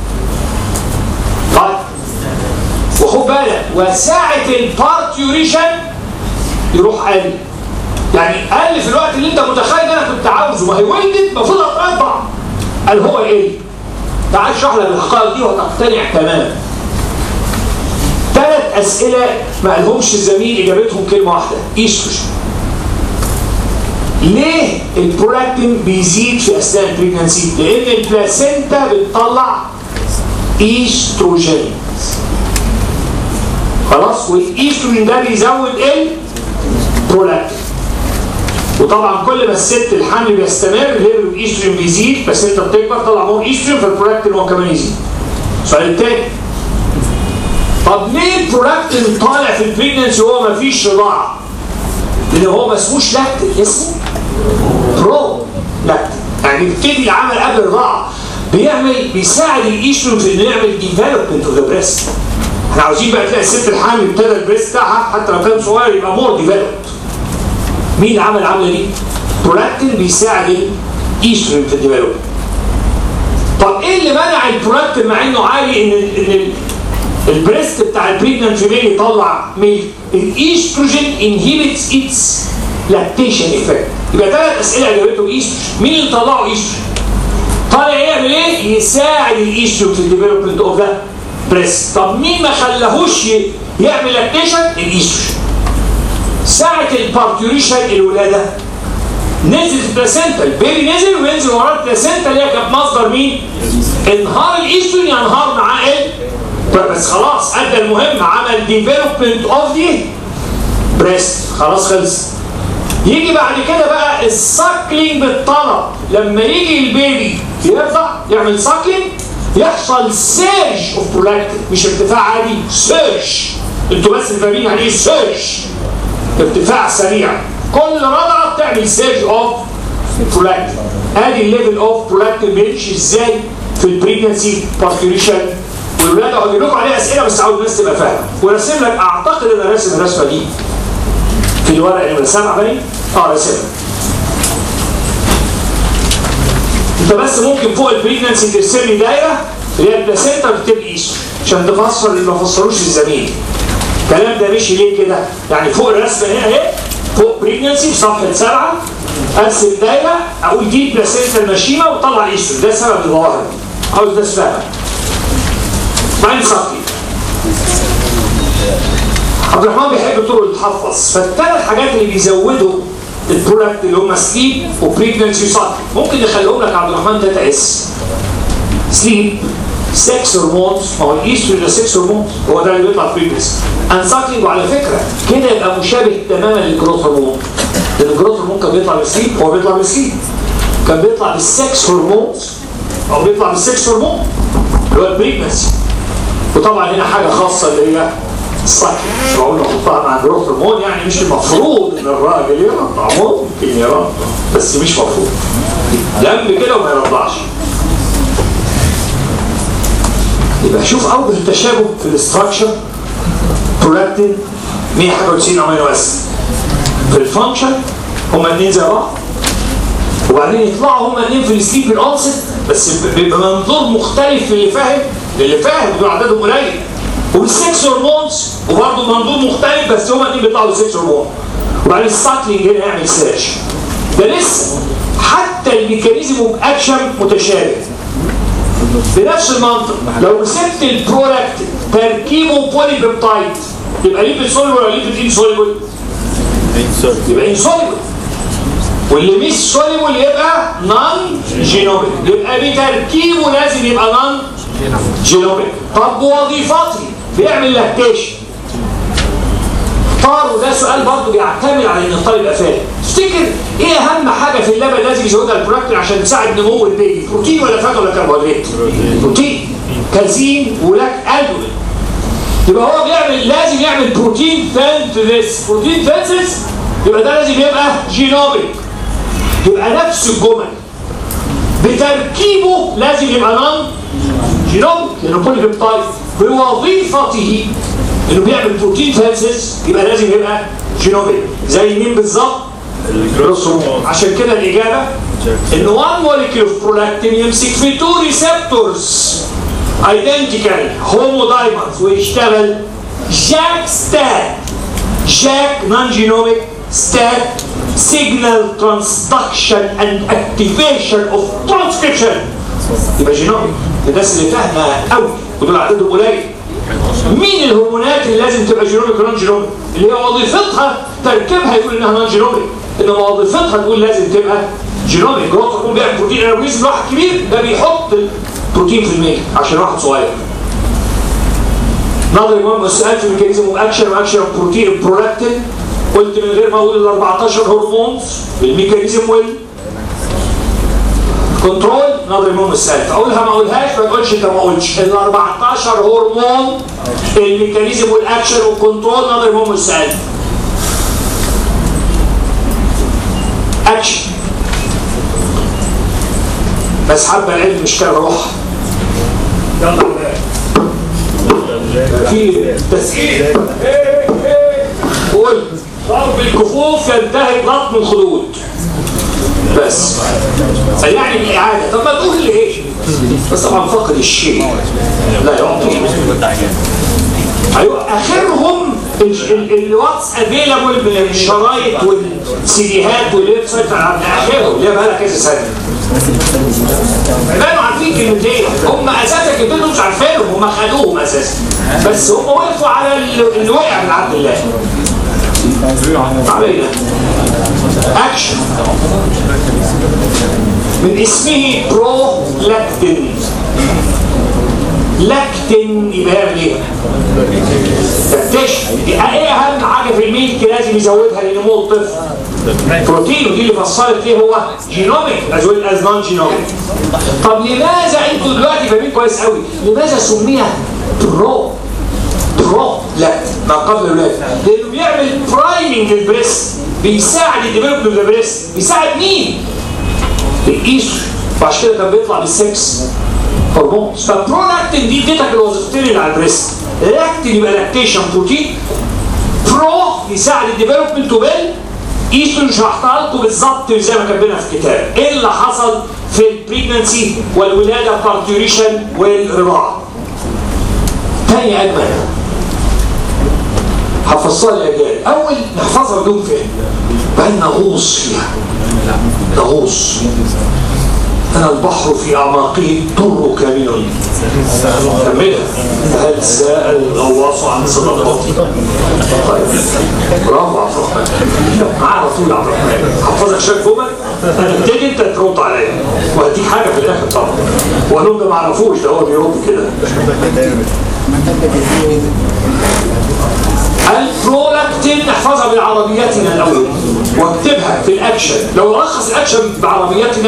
طيب وخد بالك وساعة البارتيوريشن يروح قل يعني قل في الوقت اللي انت متخيل انا كنت عاوزه ما هي ولدت المفروض اترضع قال هو ايه؟ تعال اشرح لك الحقائق دي وهتقتنع تماما ثلاث اسئله ما قالهمش الزميل اجابتهم كلمه واحده ايستروجين ليه البرولاكتين بيزيد في اثناء البريجنسي؟ لان البلاسينتا بتطلع ايستروجين خلاص والايستروجين ده بيزود البرولاكتين وطبعا كل ما الست الحمل بيستمر ليفل الايستروجين بيزيد بس انت بتكبر طلع مور ايستروجين فالبرولاكتين هو كمان يزيد. السؤال التاني طب ليه البرولاكتين طالع في البريجننسي وهو ما فيش رضاعه؟ لان هو ما اسموش لاكتين اسمه برو لاكتين يعني بيبتدي العمل قبل الرضاعه بيعمل بيساعد الايستروجين في انه يعمل ديفلوبمنت اوف ذا بريست احنا عاوزين بقى تلاقي الست الحامل ابتدى البريست بتاعها حتى لو كان صغير يبقى مور ديفلوبد مين اللي عمل العمله دي؟ برولاكتين بيساعد الايستروجين في الديفلوبمنت. طب ايه اللي منع البرولاكتين مع انه عالي ان ال ان ال البريست بتاع البريجننت فيميل يطلع ميل الايستروجين انهيبيتس اتس لاكتيشن افكت يبقى ثلاث اسئله اجابتهم ايستروجين مين اللي طلعه ايستروجين؟ طالع يعمل ايه؟ يساعد الايستروجين في الديفلوبمنت اوف ذا بريست طب مين ما خلاهوش يعمل لاكتيشن؟ الايستروجين ساعة البارتيوريشن الولادة نزل البلاسينتا البيبي نزل وينزل وراه البلاسينتا اللي هي كانت مصدر مين؟ انهار الايستروجين ينهار معاه ايه؟ بس خلاص ادى المهم عمل ديفلوبمنت اوف دي بريست خلاص خلص يجي بعد كده بقى الساكلينج بالطلب لما يجي البيبي يرضع يعمل ساكلينج يحصل سيرج اوف برولاكتين مش ارتفاع عادي سيرج انتوا بس فاهمين يعني ايه سيرج ارتفاع سريع كل رضعه بتعمل سيرج اوف برولاكتين ادي الليفل اوف برولاكتين بيمشي ازاي في البريجنسي بارتيوريشن والولاده هجيب لكم عليها اسئله بس عاوز الناس تبقى فاهمه وراسم لك اعتقد ان راسم الرسمه دي في الورق اللي رسمها بالي اه راسمها انت بس ممكن فوق البريجنسي ترسم لي دايره اللي هي البلاسينتا بتبقى ايسو عشان تفسر اللي ما فسروش الزميل الكلام ده مشي ليه كده؟ يعني فوق الرسمه هنا اهي فوق بريجنسي في صفحه سبعه ارسم دايره اقول دي بلاسينتا المشيمه وطلع الايستروجين ده سبب الظواهر عاوز ده سبب بعدين سطحي عبد الرحمن بيحب الطرق اللي تحفظ فالثلاث حاجات اللي بيزودوا البرودكت اللي هم سليب وبريجنسي وسطحي ممكن نخليهم لك عبد الرحمن 3 اس سليب سكس هرمونز ما هو الايستروجين ده سكس هرمونز هو ده اللي بيطلع بريجنسي انسايكلينج وعلى فكره كده يبقى مشابه تماما للجروث هرمون لان الجروث هرمون كان بيطلع بالسليب هو بيطلع بالسليب كان بيطلع بالسكس هرمونز او بيطلع بالسكس هرمون اللي هو البريجنسي وطبعا هنا حاجه خاصه اللي هي الصحي بقول نحطها مع الجروث هرمون يعني مش المفروض ان الراجل يرضع ممكن يرضع بس مش مفروض جنب كده وما يرضعش يبقى شوف اوجه التشابه في الاستراكشر برولاكتين 191 امينو اسيد في الفانكشن هما الاثنين زي بعض وبعدين يطلعوا هما الاثنين في السليب الانست بس بيبقى منظور مختلف في اللي فاهم اللي فاهم دول عددهم قليل والسكس هرمونز وبرضه منظور مختلف بس هما الاثنين بيطلعوا السكس هرمون وبعدين الساكلينج هنا يعمل سيرش ده لسه حتى الميكانيزم اوف اكشن متشابه بنفس المنطق لو مسكت البرودكت تركيبه بولي بيبتايد يبقى ليبيد سوليبل ولا ليبيد انسوليبل؟ يبقى انسوليبل واللي مش سوليبل يبقى نون جينوميك يبقى بتركيبه لازم يبقى نون جينوميك طب وظيفته بيعمل لاكتيشن اختار وده سؤال برضه بيعتمد على ان الطالب يبقى فاهم تفتكر ايه اهم حاجه في اللبن لازم يزودها البروتين عشان تساعد نمو البيبي بروتين ولا فات ولا كربوهيدرات بروتين كازين ولاك البومين يبقى هو بيعمل لازم يعمل بروتين سينثيسيس بروتين سينثيسيس يبقى ده لازم يبقى جينوميك يبقى نفس الجمل بتركيبه لازم يبقى نون جينوميك لانه بولي بيبتايد بوظيفته انه بيعمل بروتين سينثيسيس يبقى لازم يبقى جينوميك زي مين بالظبط الرسوم عشان كده الاجابه ان 1 موليكيول اوف برولاكتين يمسك في تو ريسبتورز ايدنتيكال هومودايمرز ويشتغل جاك ستات جاك نون جينوميك ستات signal transduction and activation of transcription يبقى جينوميك الناس اللي فاهمه قوي ودول عددهم قليل مين الهرمونات اللي لازم تبقى جينوميك ونون جينوميك اللي هي وظيفتها تركيبها يقول انها نون جينوميك انما وظيفتها تقول لازم تبقى جينوميك جروث هرمون بيعمل بروتين انابوليزم واحد كبير ده بيحط البروتين في الميل عشان واحد صغير نظري مهم السؤال في ميكانيزم اوف اكشن واكشن اوف بروتين البرولاكتين قلت من غير ما اقول ال 14 هرمون الميكانيزم وال كنترول نظري مهم السؤال اقولها ما اقولهاش ما تقولش انت ما قلتش ال 14 هرمون الميكانيزم والاكشن والكنترول نظري مهم السؤال اكشن بس حابه العلم مش كده روح يلا في تسقيل قول ضرب الكفوف ينتهي بلطم الخدود بس يعني الإعادة طب ما تقول لي ايه بس طبعا فقد الشيء لا يعطي ايوه اخرهم الواتس افيلابل من الشرايط والسيديهات والويب سايت على اخرهم اللي بقى لها كذا سنه كانوا عارفين كلمتين هم اساسا كلمتين مش عارفينهم هم خدوهم اساسا بس هم وقفوا على اللي وقع من عبد الله علينا اكشن من اسمه برولاكتين لاكتين يبقى يعمل ايه؟ تكتشف ايه اهم حاجه في الميلك لازم يزودها لنمو الطفل؟ بروتين ودي اللي فصلت ليه هو جينوميك از ويل از نون جينوميك طب لماذا انتوا دلوقتي فاهمين كويس قوي لماذا سمي برو برو لا ما قبل الولاده لانه بيعمل برايمنج للبريست بيساعد الديفلوبمنت للبريست بيساعد مين؟ الايستروجين فعشان كده كان بيطلع بالسكس هرمون فبرولاكتين دي اديتك الوظيفتين اللي على البريست لاكتين يبقى لاكتيشن بروتين برو يساعد الديفلوبمنت وبال ايستروجين شرحتها لكم بالظبط زي ما كاتبينها في الكتاب ايه اللي حصل في البريجنسي والولاده بارتيوريشن والرضاعه تاني اجمل حفظتها الاجيال اول نحفظها بدون فهم بعدين نغوص فيها نغوص أنا البحر في أعماقه الضر كامل كملها هل سأل الغواص عن صدقاتي طيب برافو عبد الرحمن معاه على طول عبد الرحمن حفظك شويه جمل هتبتدي انت ترد عليا وهديك حاجه في الاخر طبعا وقال لهم ده ما عرفوش ده هو بيرد كده البرولاكتين نحفظها بعربياتنا الاول واكتبها في الاكشن لو لخص الاكشن بعربياتنا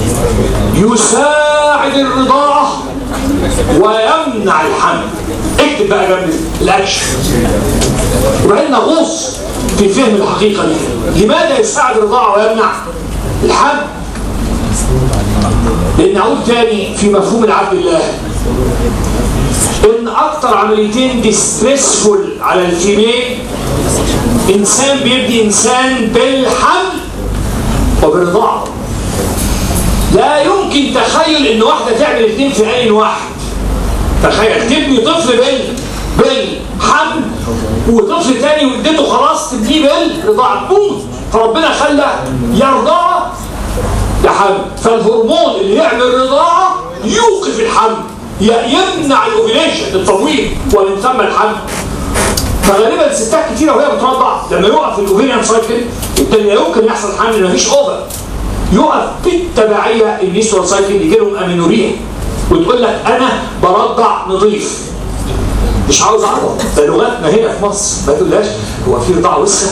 يساعد الرضاعه ويمنع الحمل اكتب بقى جنب الاكشن وبعدين نغوص في فهم الحقيقه دي لماذا يساعد الرضاعه ويمنع الحمل لان اقول تاني في مفهوم العبد الله ان اكتر عمليتين ديستريسفول على الفيميل انسان بيبني انسان بالحمل وبالرضاعه لا يمكن تخيل ان واحده تعمل اثنين في عين واحد تخيل تبني طفل بال بالحمل وطفل تاني واديته خلاص تبنيه بالرضاعه تموت فربنا خلى يرضع لحمل فالهرمون اللي يعمل رضاعه يوقف الحمل يمنع الاوفيليشن التطويل ومن ثم الحمل فغالبا الستات كتيره وهي بترضع لما يقف الاوفيريان سايكل بالتالي لا يمكن يحصل حمل مفيش اوفر يقف بالتبعيه النيسترال سايكل يجي لهم امينوريا وتقول لك انا برضع نظيف مش عاوز اعرف ده لغتنا هنا في مصر ما تقولهاش هو في رضاعه وسخه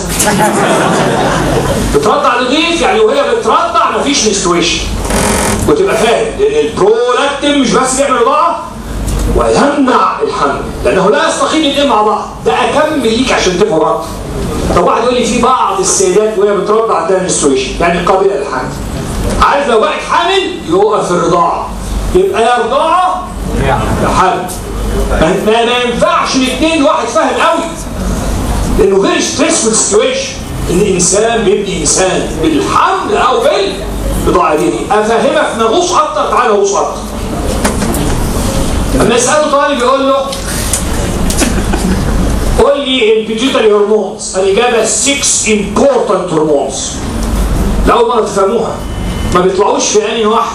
بترضع نظيف يعني وهي بترضع مفيش نستويشن وتبقى فاهم لان البرولاكتين مش بس بيعمل رضاعه ويمنع الحمل لانه لا يستقيم الاثنين مع بعض ده اكمل ليك عشان تفهم اكتر طب واحد يقول لي في بعض السيدات وهي بترضع ده نستويشن يعني قابله للحمل عارف لو بقت حامل يوقف في الرضاعه يبقى يا رضاعه يا حمل ما, ما ينفعش الاثنين واحد فاهم قوي لانه فيري ستريسفول سيتويشن ان انسان بيبني انسان بالحمل او بالبضاعه دي افهمك نغوص اكتر تعالى نغوص اكتر لما يساله طالب يقول له قول لي البيتيوتري هرمونز الاجابه 6 امبورتنت هرمونز لاول مره تفهموها ما بيطلعوش في انهي واحد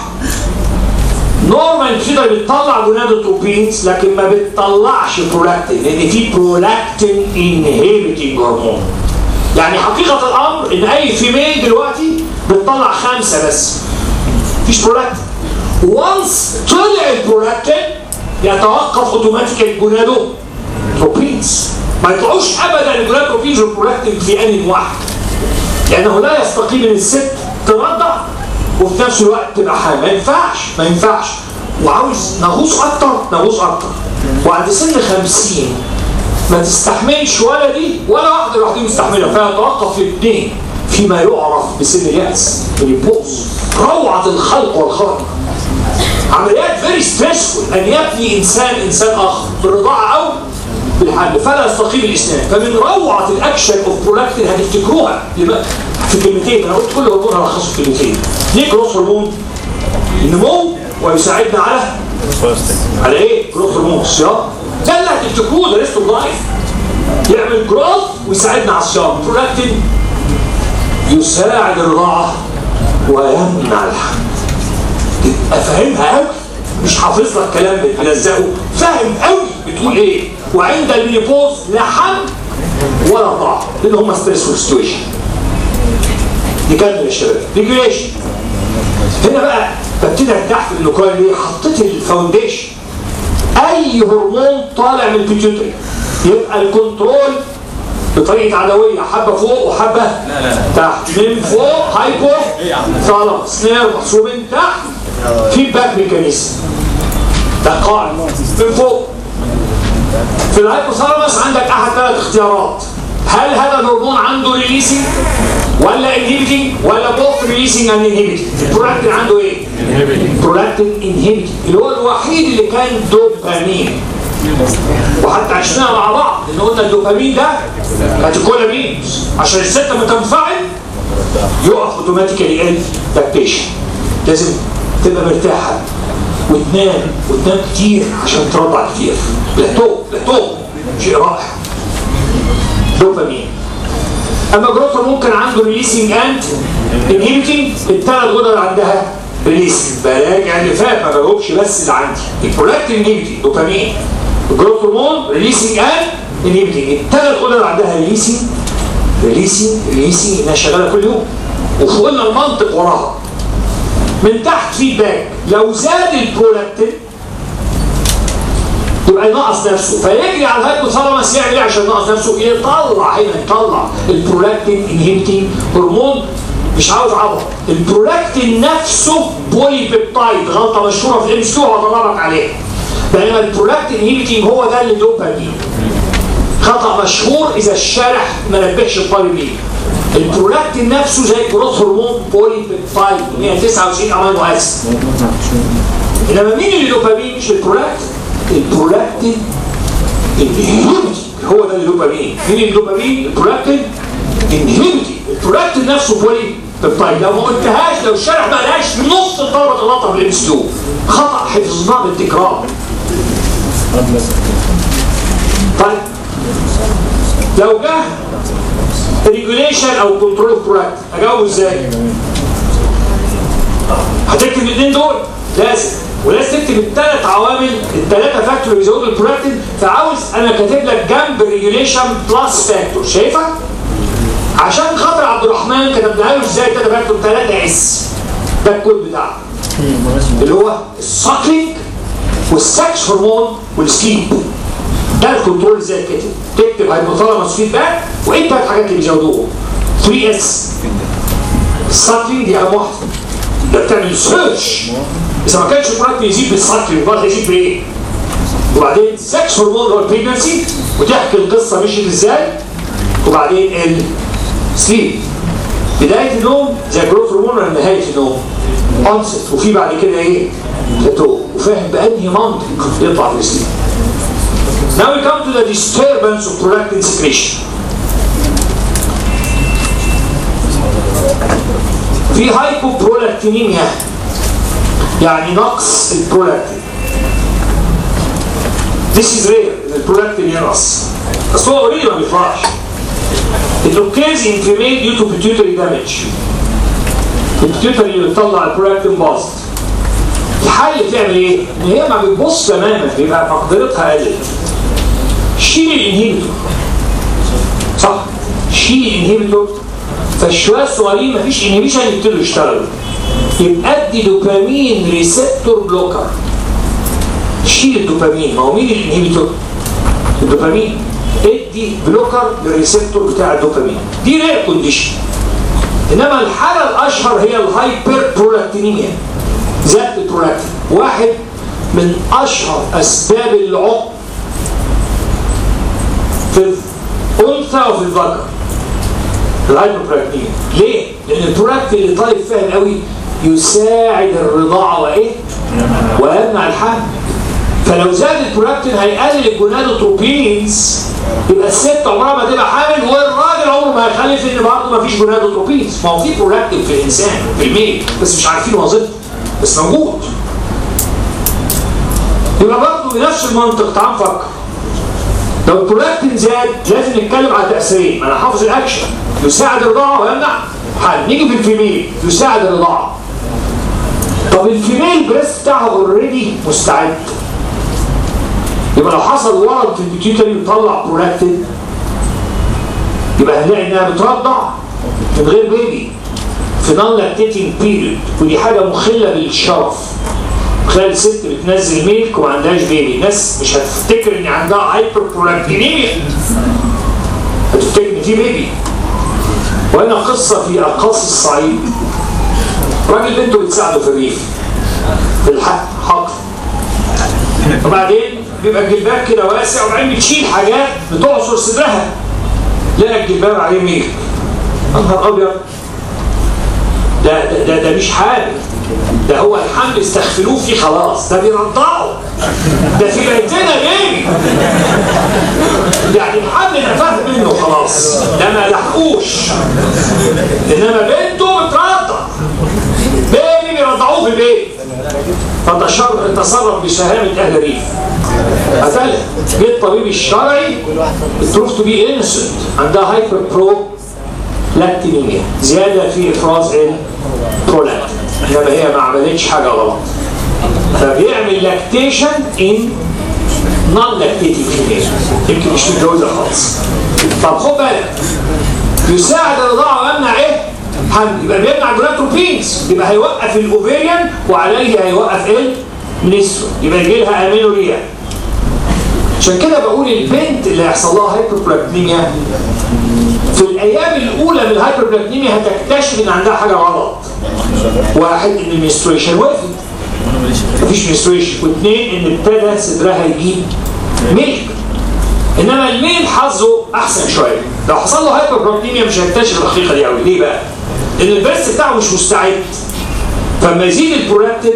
نورمال البيتيوتري بتطلع جونادوتروبينز لكن ما بتطلعش برولاكتين لان في برولاكتين انهيبيتنج هرمون يعني حقيقه الامر ان اي فيميل دلوقتي بتطلع خمسه بس مفيش برولاكتين وانس طلع البرولاكتين يتوقف اوتوماتيكال الجونادو تروبينز ما يطلعوش ابدا الجونادوتروبينز والبرولاكتين في ان واحد لانه لا يستقيم ان الست ترضع وفي نفس الوقت تبقى حامل ما ينفعش ما ينفعش وعاوز نغوص اكتر نغوص اكتر وعند سن 50 ما تستحملش ولا دي ولا واحده لوحدها مستحمله فيتوقف الاثنين فيما يعرف بسن اليأس البوز روعة الخلق والخلق عمليات فيري ستريسفول ان يبني انسان انسان اخر بالرضاعه او بالحمل فلا يستقيم الاسنان فمن روعه الاكشن اوف برولاكتين هتفتكروها في كلمتين انا قلت كل هرمون هلخصه في كلمتين ليه جروث هرمون؟ النمو ويساعدنا على على ايه؟ جروث هرمون الصيام ده اللي هتفتكروه ده ريست لايف يعمل جروث ويساعدنا على الصيام برولاكتين يساعد الرضاعه ويمنع الحمل تبقى فاهمها قوي مش حافظ لك كلام بتلزقه فاهم قوي بتقول ايه وعند المينيبوز لا حمل ولا ضعف لان هم ستريسفول سيتويشن نكمل يا شباب ريجوليشن هنا بقى ببتدي ارتاح في النقايه ليه حطيت الفاونديشن اي هرمون طالع من البيتيوتري يبقى الكنترول بطريقه عدويه حبه فوق وحبه لا لا. تحت من فوق هايبو ثالاموس نير محسوب من تحت فيدباك ميكانيزم ده قاعد من فوق في الهايبوثالاموس عندك احد ثلاث اختيارات هل هذا الهرمون عنده ريليسنج ولا انهيبيتنج ولا بوث ريليسنج اند انهيبيتنج البرولاكتين عنده ايه برولاكتين انهيبيتنج اللي هو الوحيد اللي كان دوبامين وحتى عشناها مع بعض لان قلنا الدوبامين ده كاتيكولامين عشان الست لما تنفعل يقف اوتوماتيكالي يقل لاكتيشن لازم تبقى مرتاحه وتنام وتنام كتير عشان ترضع كتير بلاتو بلاتو شيء رائع دوبامين اما جروث هرمون كان عنده ريليسنج اند انهيبيتنج الثلاث غدد عندها ريليسنج براجع اللي فات ما بجاوبش بس اللي عندي البرولاكتين انهيبيتنج دوبامين الجروث هرمون ريليسنج اند انهيبيتنج الثلاث غدد عندها ريليسنج ريليسنج ريليسنج انها شغاله كل يوم وفوقنا المنطق وراها من تحت فيدباك لو زاد البرولاكتين يبقى ينقص نفسه فيجري على الهايبوثالاموس يعمل ايه عشان ينقص نفسه يطلع هنا يطلع البرولاكتين انهبيتنج هرمون مش عاوز عبط البرولاكتين نفسه بولي بيبتايد غلطه مشهوره في الام اس كيو هضربك عليها بينما البرولاكتين انهبيتنج هو ده اللي دوبامين خطا مشهور اذا الشارح ما نبهش الطالب ليه البرولاكتين نفسه زي الجروث هرمون بولي بيبتايد 199 امينو اسيد انما مين اللي دوبامين مش البرولاكتين البرولاكتين انهبيتنج هو ده الدوبامين مين الدوبامين البرولاكتين انهبيتنج البرولاكتين نفسه بولي بيبتايد لو ما قلتهاش لو الشارع ما قالهاش نص الطلبه غلطها في الام اس كيو خطا حفظناه بالتكرار طيب لو جه ريجوليشن او كنترول اوف برولاكتين اجاوبه ازاي؟ هتكتب الاثنين دول لازم ولازم تكتب الثلاث عوامل الثلاثه فاكتور اللي بيزودوا البرولاكتين فعاوز انا كاتب لك جنب ريجوليشن بلس فاكتور شايفها؟ عشان خاطر عبد الرحمن كتبناها له ازاي ثلاثه فاكتور 3 اس ده الكود بتاعه اللي هو الساكلينج والسكس هرمون والسليب ده الكنترول ازاي كاتب تكتب هايبوثالاموس فيدباك وايه الثلاث حاجات اللي بيزودوهم 3 اس الساكلينج دي اهم واحده ده بتعمل سيرش اذا ما كانش البرولاكتين يزيد بالساكلينج امال هيزيد بايه؟ وبعدين سكس هرمون هو البريجنسي وتحكي القصه مشيت ازاي وبعدين السليب بدايه النوم زي جروث هرمون ولا نهايه النوم؟ انست وفي بعد كده ايه؟ بلاتو وفاهم بانهي منطق يطلع في السليب Now we come to the disturbance of prolactin secretion. في هايبوبرولكتينيميا يعني نقص البرولاكتين This is rare ان البرولاكتين ينقص بس هو اوريدي ما بيطلعش It occurs in female due to pituitary damage البيتيوتري اللي بتطلع البرولاكتين باظت الحل تعمل ايه؟ ان هي ما بتبص تماما بيبقى مقدرتها قلت شيل الانهيبيتور صح شيل الانهيبيتور فالشويه الصغيرين مفيش انهيبيشن يبتدوا يشتغلوا يبقى ادي دوبامين ريسبتور بلوكر شيل الدوبامين ما هو مين الانهيبيتور؟ الدوبامين ادي بلوكر للريسبتور بتاع الدوبامين دي رير كونديشن انما الحاله الاشهر هي الهايبر برولاكتينيميا زاد البرولاكتين واحد من اشهر اسباب العقم في الانثى وفي الذكر الهايبربرولاكتين ليه؟ لان البرولاكتين اللي طالب فاهم قوي يساعد الرضاعه وايه؟ ويمنع الحمل فلو زاد البرولاكتين هيقلل الجونادوتروبينز يبقى الست عمرها ما تبقى حامل والراجل عمره ما هيخلف ان برضه ما فيش جونادوتروبينز ما هو في برولاكتين في الانسان في الميل بس مش عارفين وظيفته بس موجود يبقى برضه بنفس المنطق تعال نفكر لو البرولاكتين زاد لازم نتكلم على تاثيرين انا حافظ الاكشن يساعد الرضاعه ويمنع حل نيجي في الفيميل يساعد الرضاعه طب الفيميل بريست بتاعها اوريدي مستعد يبقى لو حصل ورم في البيتيوتري وطلع برولاكتين يبقى هنلاقي انها بترضع من غير بيبي في نون لاكتيتنج بيريود ودي حاجه مخله بالشرف تخيل ست بتنزل ميلك وما عندهاش بيبي الناس مش هتفتكر ان عندها هايبر برولاكتينيميا هتفتكر ان في بيبي وهنا قصه في اقاصي الصعيد راجل بنته بتساعده في الريف في الحق حقل وبعدين بيبقى الجلباب كده واسع وبعدين بتشيل حاجات بتعصر صدرها لقى الجلباب عليه ميلك نهار ابيض ده ده ده, ده مش حامل ده هو الحمل استغفلوه فيه خلاص ده بيرضعوا ده في بيتنا بيبي يعني الحمل نفذ منه خلاص ده ما لحقوش انما بنته بترضع بيبي بيرضعوه في البيت ايه؟ فتشر تصرف بشهامة اهل الريف قتلها جه الطبيب الشرعي التروف تو بي انسنت عندها هايبر برو لاكتينيميا زياده في افراز البرولاكتين انما هي ما عملتش حاجه غلط فبيعمل لاكتيشن ان نون لاكتيتيف فيميل يمكن مش متجوزه خالص طب خد بالك يساعد الرضاعه ويمنع ايه؟ حمل يبقى بيمنع جلاتروبينز يبقى هيوقف الاوفيريان وعليه هيوقف ايه؟ منسترو يبقى يجي لها امينوريا عشان كده بقول البنت اللي هيحصل لها هايبربلاكنيميا في الايام الاولى من الهايبربلاكنيميا هتكتشف ان عندها حاجه غلط واحد ان المنستريشن وقفت مفيش منستريشن واثنين ان ابتدى صدرها يجيب ملك انما الميل حظه احسن شويه لو حصل له هايبربلاكنيميا مش هيكتشف الحقيقه دي قوي ليه بقى؟ لان البرس بتاعه مش مستعد فلما يزيد البرولاكتين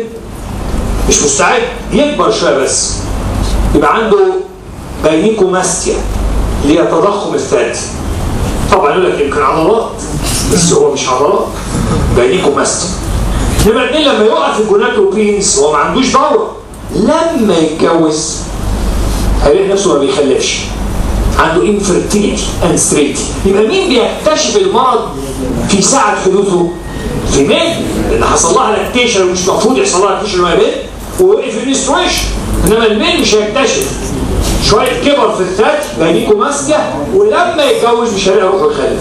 مش مستعد يكبر شويه بس يبقى عنده باينيكوماستيا اللي هي تضخم الثدي طبعا يقول لك يمكن عضلات بس هو مش عضلات باينيكوماستيا نمرة اتنين لما يقف الجوناتروبينز هو ما عندوش دورة لما يتجوز هيلاقي نفسه ما بيخلفش عنده infertility and sterility يبقى مين بيكتشف المرض في ساعة حدوثه؟ في مين؟ لأن حصل لها لاكتيشن ومش المفروض يحصل لها لاكتيشن وهي بنت ووقف المنستريشن انما الميل مش هيكتشف شويه كبر في الثدي بينيكو ماسكه ولما يتجوز مش هيلاقي روحه يخلف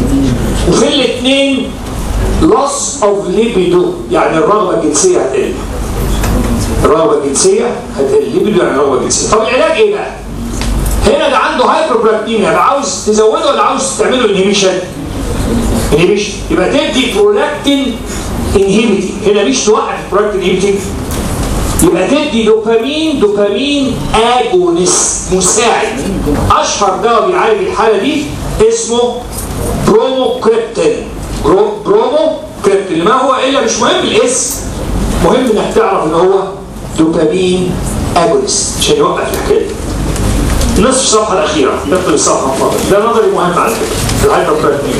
وفي الاثنين loss of libido يعني الرغبه الجنسيه هتقل الرغبه الجنسيه هتقل libido يعني الرغبه الجنسيه طب العلاج ايه بقى؟ هنا ده عنده هايبربلاكتيميا يبقى عاوز تزوده ولا عاوز تعمله انهيبيشن؟ انهيبيشن يبقى تدي برولاكتين انهيبيتنج هنا مش توقف البرولاكتين انهيبيتنج يبقى تدي دوبامين دوبامين اجونست مساعد اشهر دواء بيعالج الحاله دي اسمه بروموكريبتين برو بروموكريبتين ما هو الا مش مهم الاسم مهم انك تعرف ان هو دوبامين اجونست عشان يوقف الحكايه دي نصف الصفحه الاخيره اقرا الصفحه فقط ده نظري مهم على فكره الهايبربلاكتين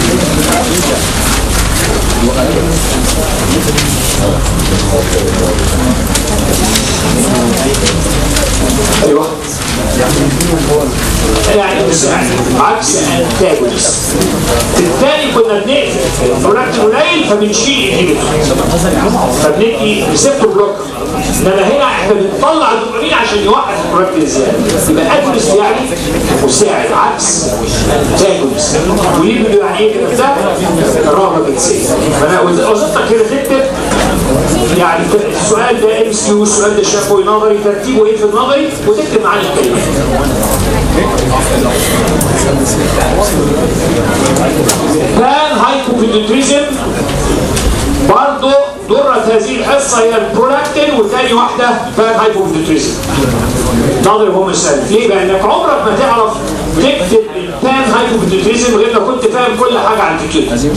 ايوه يعني بس يعني عكس انتاجونست الثاني كنا بنقفل برولاكتين قليل فبنشيل انهبيتور فبندي ريسبتور بلوك انما هنا احنا بنطلع الدوبامين عشان يوقف البرولاكتين ازاي يبقى اجونست يعني مساعد عكس انتاجونست وليه يعني ايه كده ده الرغبه الجنسيه فانا وظيفتك كده تكتب يعني السؤال ده ام سي والسؤال ده شافوي نظري ترتيبه ايه في النظري وتكتب معاه الكلمات بان هايبوبيدوتريزم برضه درة هذه الحصة هي البرولاكتين وثاني واحدة بان هايبوبيدوتريزم نظري هم السؤال ليه؟ لأنك عمرك ما تعرف تكتب البان هايبوبيدوتريزم غير لو كنت فاهم كل حاجة عن الفيتيوتري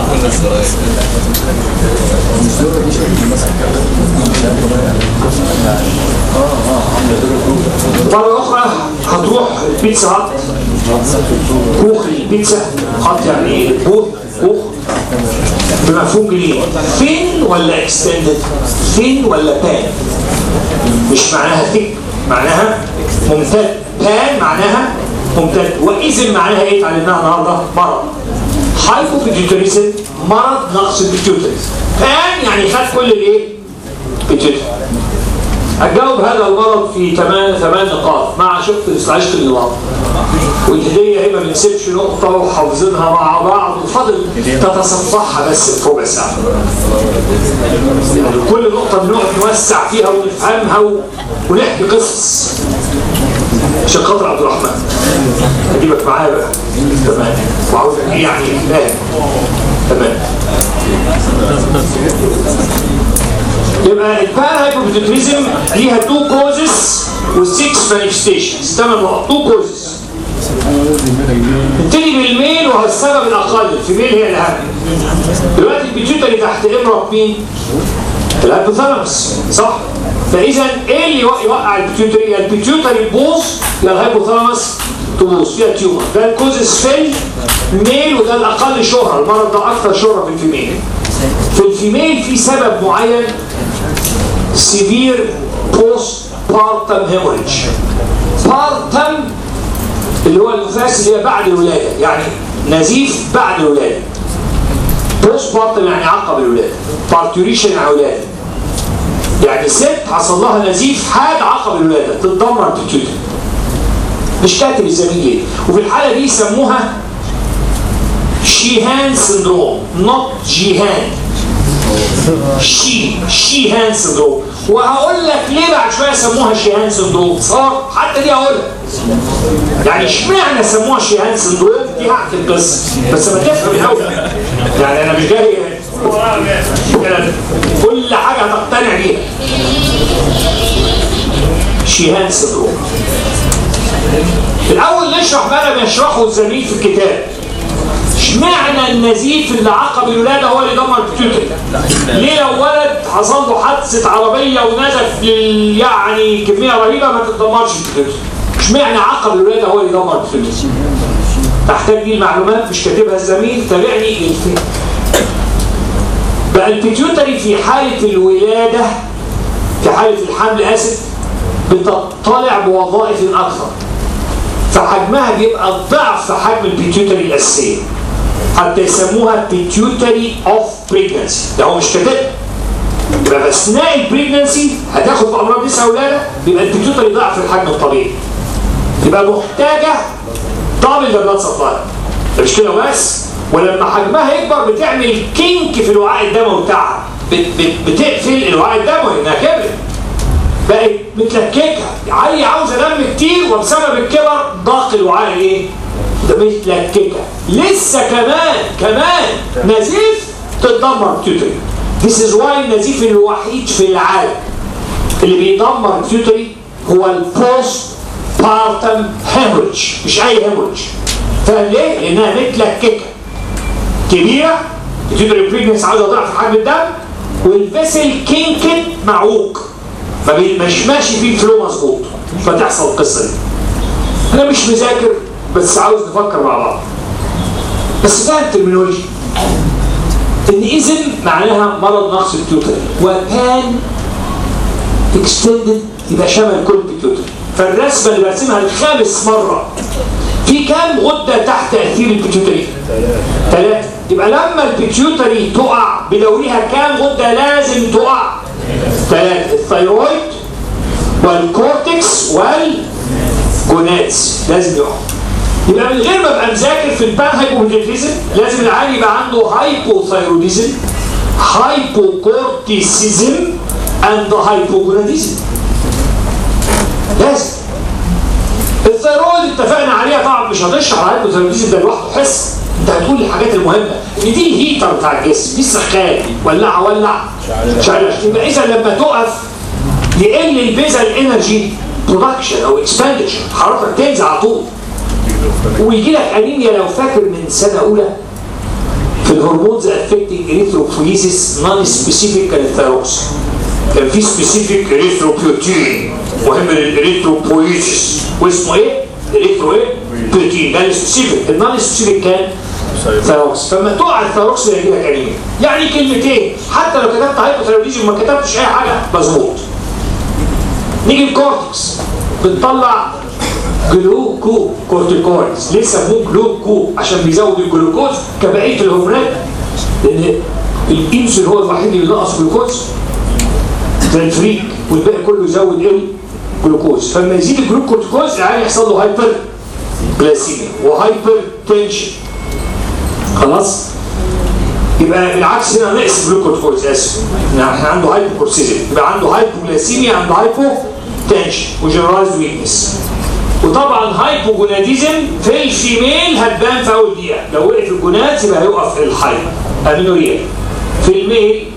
مرة أخرى هتروح البيتزا هات كوخ البيتزا هات يعني ايه كوخ كوخ بمفهوم جديد فين ولا اكستندد فين ولا بان مش معناها ثيك معناها ممتد بان معناها ممتد واذن معناها ايه اتعلمناها النهارده مرض هايبوبيتيوتريزم مرض نقص البيتيوتري بان يعني خد كل الايه بيتيوتري هتجاوب هذا المرض في ثمان ثمان نقاط مع شق عشق النظام والهدية هي ما بنسيبش نقطة وحافظينها مع بعض وفضل تتصفحها بس في ربع ساعة يعني كل نقطة بنقعد نوسع فيها ونفهمها و... ونحكي قصص عشان خاطر عبد الرحمن هجيبك معايا بقى تمام وعاوزك يعني فاهم تمام يبقى البان هايبوبيتوتريزم ليها تو كوزز و6 مانيفستيشنز ثمان نقط تو كوزز نبتدي بالميل وهو السبب الاقل في ميل هي الاهم دلوقتي البيتيوتري تحت امرأة مين؟ الهايبوثالاموس صح؟ فاذا ايه اللي يوقع البيتيوتري؟ يا البيتيوتري تبوظ يا الهايبوثالاموس تبوظ فيها تيومر ده الكوزز في الميل وده الاقل شهره المرض ده اكثر شهره في الفيميل في والفيميل في سبب معين سيفير بوست بارتم هيموريدج بارتم اللي هو النفاس اللي هي بعد الولاده يعني نزيف بعد الولاده بوست بارتم يعني عقب الولاده بارتوريشن يعني ولاده يعني ست حصل لها نزيف حاد عقب الولاده تتدمر بتيوتر مش كاتب الزميل ليه وفي الحاله دي يسموها شيهان سندروم نوت جيهان شي شيهان سندروم وهقول لك ليه بعد شويه سموها شيهان سندروم صار حتى دي هقولها يعني اشمعنى سموها شيهان سندروم دي هحكي القصه بس ما تفهم الاول يعني انا مش جاي كل حاجه هتقتنع بيها شيهان سندروم الاول نشرح بقى ما يشرحه الزميل في الكتاب اشمعنى النزيف اللي عقب الولاده هو اللي دمر البيتيوتري ليه لو ولد حصل له حادثه عربيه ونزف لل- يعني كميه رهيبه ما تتدمرش البيتيوتري اشمعنى عقب الولاده هو اللي دمر البيتيوتري تحتاج دي المعلومات مش كاتبها الزميل تابعني للفهم بقى البيتيوتري في حاله الولاده في حاله الحمل اسف بتطلع بوظائف اكثر فحجمها بيبقى ضعف حجم البيتيوتري الاساسيه حتى يسموها pituitary of pregnancy ده هو مش كاتبها يبقى في اثناء البريجنسي هتاخد في امراض نساء ولاده بيبقى البيتيوتري ضعف الحجم الطبيعي يبقى محتاجه دبل ذا بلاد سبلاي مش كده بس ولما حجمها يكبر بتعمل كينك في الوعاء الدموي بتاعها بت بت بتقفل الوعاء الدموي انها كبرت بقت متلككه عيل عاوزه دم كتير وبسبب الكبر ضاق الوعاء ايه؟ ده متلككه لسه كمان كمان نزيف تتدمر تيوتري This is why النزيف الوحيد في العالم اللي بيدمر التيوتري هو البوست بارتم هيموريدج مش اي هيموريدج فاهم ليه؟ لانها متلككه كبيره التيوتري بريجنس عاوزه ضعف حجم الدم والفيسل كينكت معوق فمش ماشي فيه فلو مظبوط فتحصل القصه دي انا مش مذاكر بس عاوز نفكر مع بعض بس فاهم الترمينولوجي ان اذن معناها مرض نقص التيوتري وكان اكستندد يبقى شمل كل التيوتري فالرسمه اللي برسمها الخامس مره في كام غده تحت تاثير البيتيوتري؟ ثلاثه يبقى لما البيتيوتري تقع بدورها كام غده لازم تقع؟ ثلاثه الثيرويد والكورتكس والجونادز لازم يقع يبقى من غير ما ابقى مذاكر في البان هايبوميتريزم لازم العيان يبقى عنده هايبوثايروديزم هايبوكورتيسيزم اند هايبوجوناديزم لازم الثيرويد اتفقنا عليها طبعا مش هتشرح الهايبوثايروديزم ده لوحده حس انت هتقول لي الحاجات المهمه ان دي الهيتر بتاع الجسم دي السخان ولع ولع شعل يبقى اذا لما تقف يقل البيزل انرجي برودكشن او اكسباندشن حرارتك تنزل على طول ويجي لك انيميا لو فاكر من سنه اولى في الهرمونز افكتنج اريثروبويسيس نون سبيسيفيك للثيروكس كان في سبيسيفيك اريثروبيوتين مهم للاريثروبويسيس واسمه ايه؟ اريثرو ايه؟ بيوتين ده السبيسيفيك النون سبيسيفيك كان ثيروكس فلما تقع الثيروكس يجي لك انيميا يعني كلمتين حتى لو كتبت هايبوثايروديزم وما كتبتش اي حاجه مظبوط نيجي الكورتكس بنطلع جلوكو كورتيكويدز ليه سموه جلوكو عشان بيزود الجلوكوز كبقيه الهرمونات لان الانسولين هو الوحيد اللي نقص جلوكوز زي الفريك والباقي كله يزود ايه جلوكوز فلما يزيد الجلوكورتيكوز العيان يحصل له هايبر جلاسيميا وهايبر تنشن خلاص يبقى العكس هنا نقص جلوكورتيكوز اسف احنا عنده هايبوكورسيزم يبقى عنده هايبوجلاسيميا عنده هايبو تنشن وجنرالايز ويكنس وطبعا هايبوجوناديزم في الفيميل هتبان في اول دقيقه لو وقف الجونات يبقى هيقف الحي امينوريا في الميل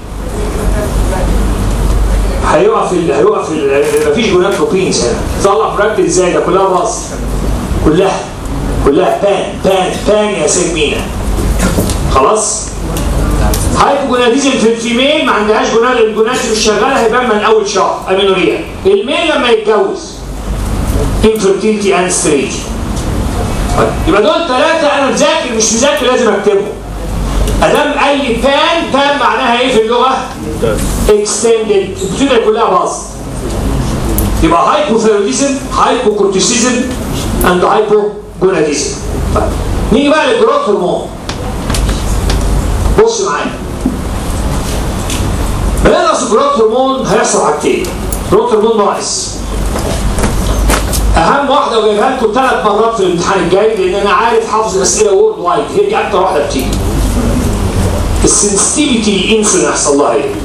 هيقف ال... هيقف ال... مفيش جونات بروتينز هنا طلع براكت ازاي ده كلها باص كلها كلها بان بان بان يا سيد مينا خلاص هايبوجوناديزم في الفيميل ما عندهاش جونات الجونات مش شغاله هيبان من اول شهر امينوريا الميل لما يتجوز infertility and sterility يبقى دول ثلاثة أنا مذاكر مش مذاكر لازم أكتبهم ادام قال لي بان بان معناها ايه في اللغه؟ اكستندد البيتيوتري كلها باظت يبقى هايبوثيروديزم هايبوكورتيسيزم اند هايبوجوناديزم طيب نيجي بقى للجروث هرمون بص معايا بنقص الجروث هرمون هيحصل حاجتين جروث هرمون ناقص اهم واحده وجايبها لكم ثلاث مرات في الامتحان الجاي لان انا عارف حافظ الاسئله وورد وايد هي دي اكتر واحده بتيجي السنسيتيفيتي للانسولين هيحصل لها ايه؟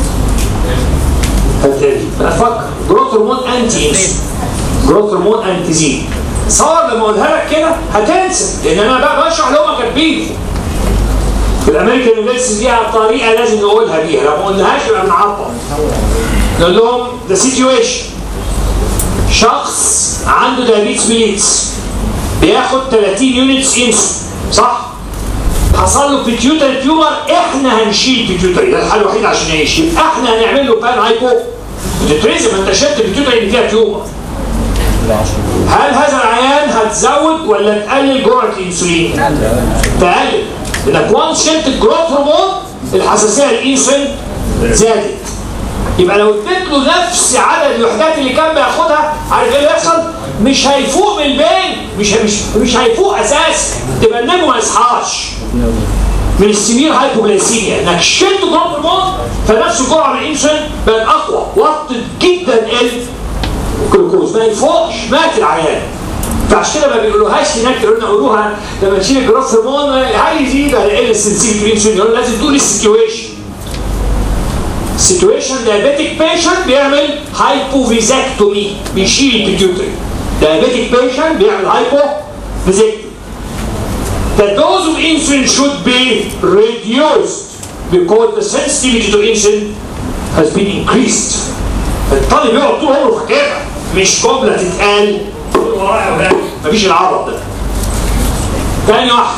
هتقل افكر جروث هرمون انتي انسولين جروث هرمون انتيزين صور لما اقولها لك كده هتنسى لان انا بقى بشرح اللي هم كاتبينه في الامريكان يونيفرسيتي ليها طريقه لازم نقولها بيها لو ما قلناهاش يبقى بنعطل نقول لهم ذا سيتويشن شخص عنده دايابيتس ميليتس بياخد 30 يونتس انسولين صح؟ حصل له بيتيوتري تيومر احنا هنشيل بيتيوتري ده الحل الوحيد عشان يعيش يبقى احنا هنعمل له بان هايبو بتترزم انت شلت البيتيوتري اللي فيها تيومر هل هذا العيان هتزود ولا تقلل جرعه الانسولين؟ تقلل لانك وانس شلت الجروث هرمون الحساسيه للانسولين زادت يبقى لو اديت له نفس عدد الوحدات اللي كان بياخدها عارف ايه اللي يحصل؟ مش هيفوق من البين مش مش مش هيفوق اساسا تبقى النجم ما يصحاش من السمير هايبوغليسيميا انك شلت جروث هرمون فنفس الجرعه من الانسولين بقت اقوى وطت جدا الجلوكوز ما يفوقش مات العيان فعشان كده ما بيقولوهاش هناك يقولوا لنا قولوها لما نشيل الجروث هرمون هيزيد هيقل السنسيتيف انسولين يقولوا لازم تقول السيتويشن سيتويشن diabetic patient بيعمل هايبوفيزاكتومي بيشيل البيتيوتري diabetic patient بيعمل هايبوفيزاكتومي The dose of insulin should be reduced because the sensitivity to insulin has been increased. الطالب يقعد طول عمره فاكرها مش جمله تتقال مفيش العبط ده. تاني واحد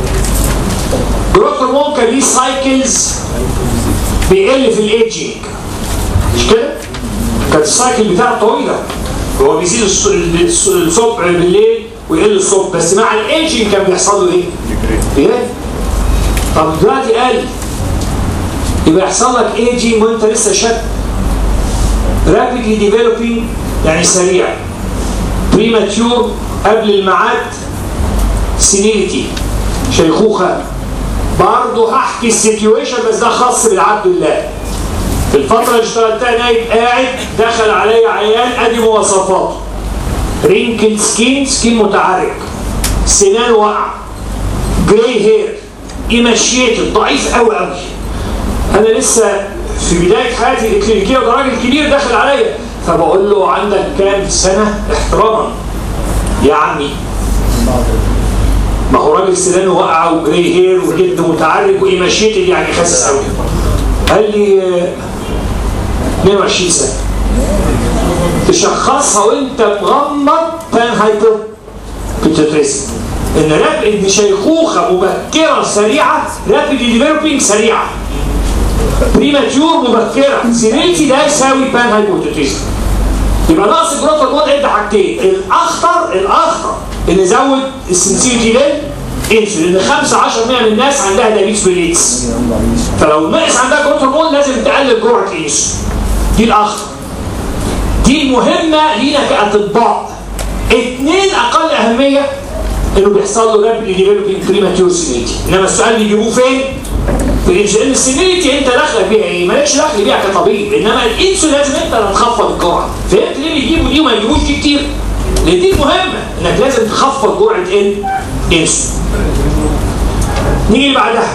جروث هرمون كان ليه سايكلز بيقل في الايدجينج مش كده؟ كانت السايكل بتاعته طويله هو بيزيد الصبح بالليل ويقل الصبح بس مع الايدجينج كان بيحصل له ايه؟ بيقل طب دلوقتي قل يبقى يحصل لك ايدجينج وانت لسه شاب رابيدلي ديفلوبينج يعني سريع بريماتيور قبل الميعاد سينيليتي شيخوخه برضه هحكي السيتويشن بس ده خاص بالعبد الله في الفترة اللي اشتغلتها نايب قاعد دخل عليا عيان ادي مواصفاته رينكل سكين سكين متعرج سنان وقع جراي هير ايماشيتد ضعيف قوي قوي انا لسه في بداية حياتي الكلينيكية وده راجل كبير داخل عليا فبقول له عندك كام سنة احتراما يا عمي ما هو راجل سنانه واقعه وجراي هير وجلد متعرج وايماشيتد يعني خاسس قوي قال لي آه، 22 سنه تشخصها وانت مغمض بان هايبو بتترسم ان راب ان شيخوخه مبكره سريعه رابيد ديفلوبينج سريعه بريماتيور مبكره سينيتي ده يساوي بان هايبوتيتيزم يبقى نقص الجروث هرمون ادى حاجتين الاخطر الاخطر ان يزود السنسيتي للانسولين لان 15 من الناس عندها دايابيتس بالإيدز فلو نقص عندها جروث هرمون لازم تقلل جرعه الانسولين دي الاخطر دي المهمه لينا كاطباء اثنين اقل اهميه انه بيحصل له رابيد ديفلوبينج بريماتيور سينيتي انما السؤال بيجيبوه فين؟ في الانسولين السينيتي انت داخلك بيها ايه؟ مالكش دخل بيها كطبيب انما الانسولين لازم انت اللي تخفض الجرعه فهمت ليه بيجيبوا دي وما يجيبوش دي كتير؟ لان دي مهمه انك لازم تخفض جرعه ايه؟ انسولين نيجي اللي بعدها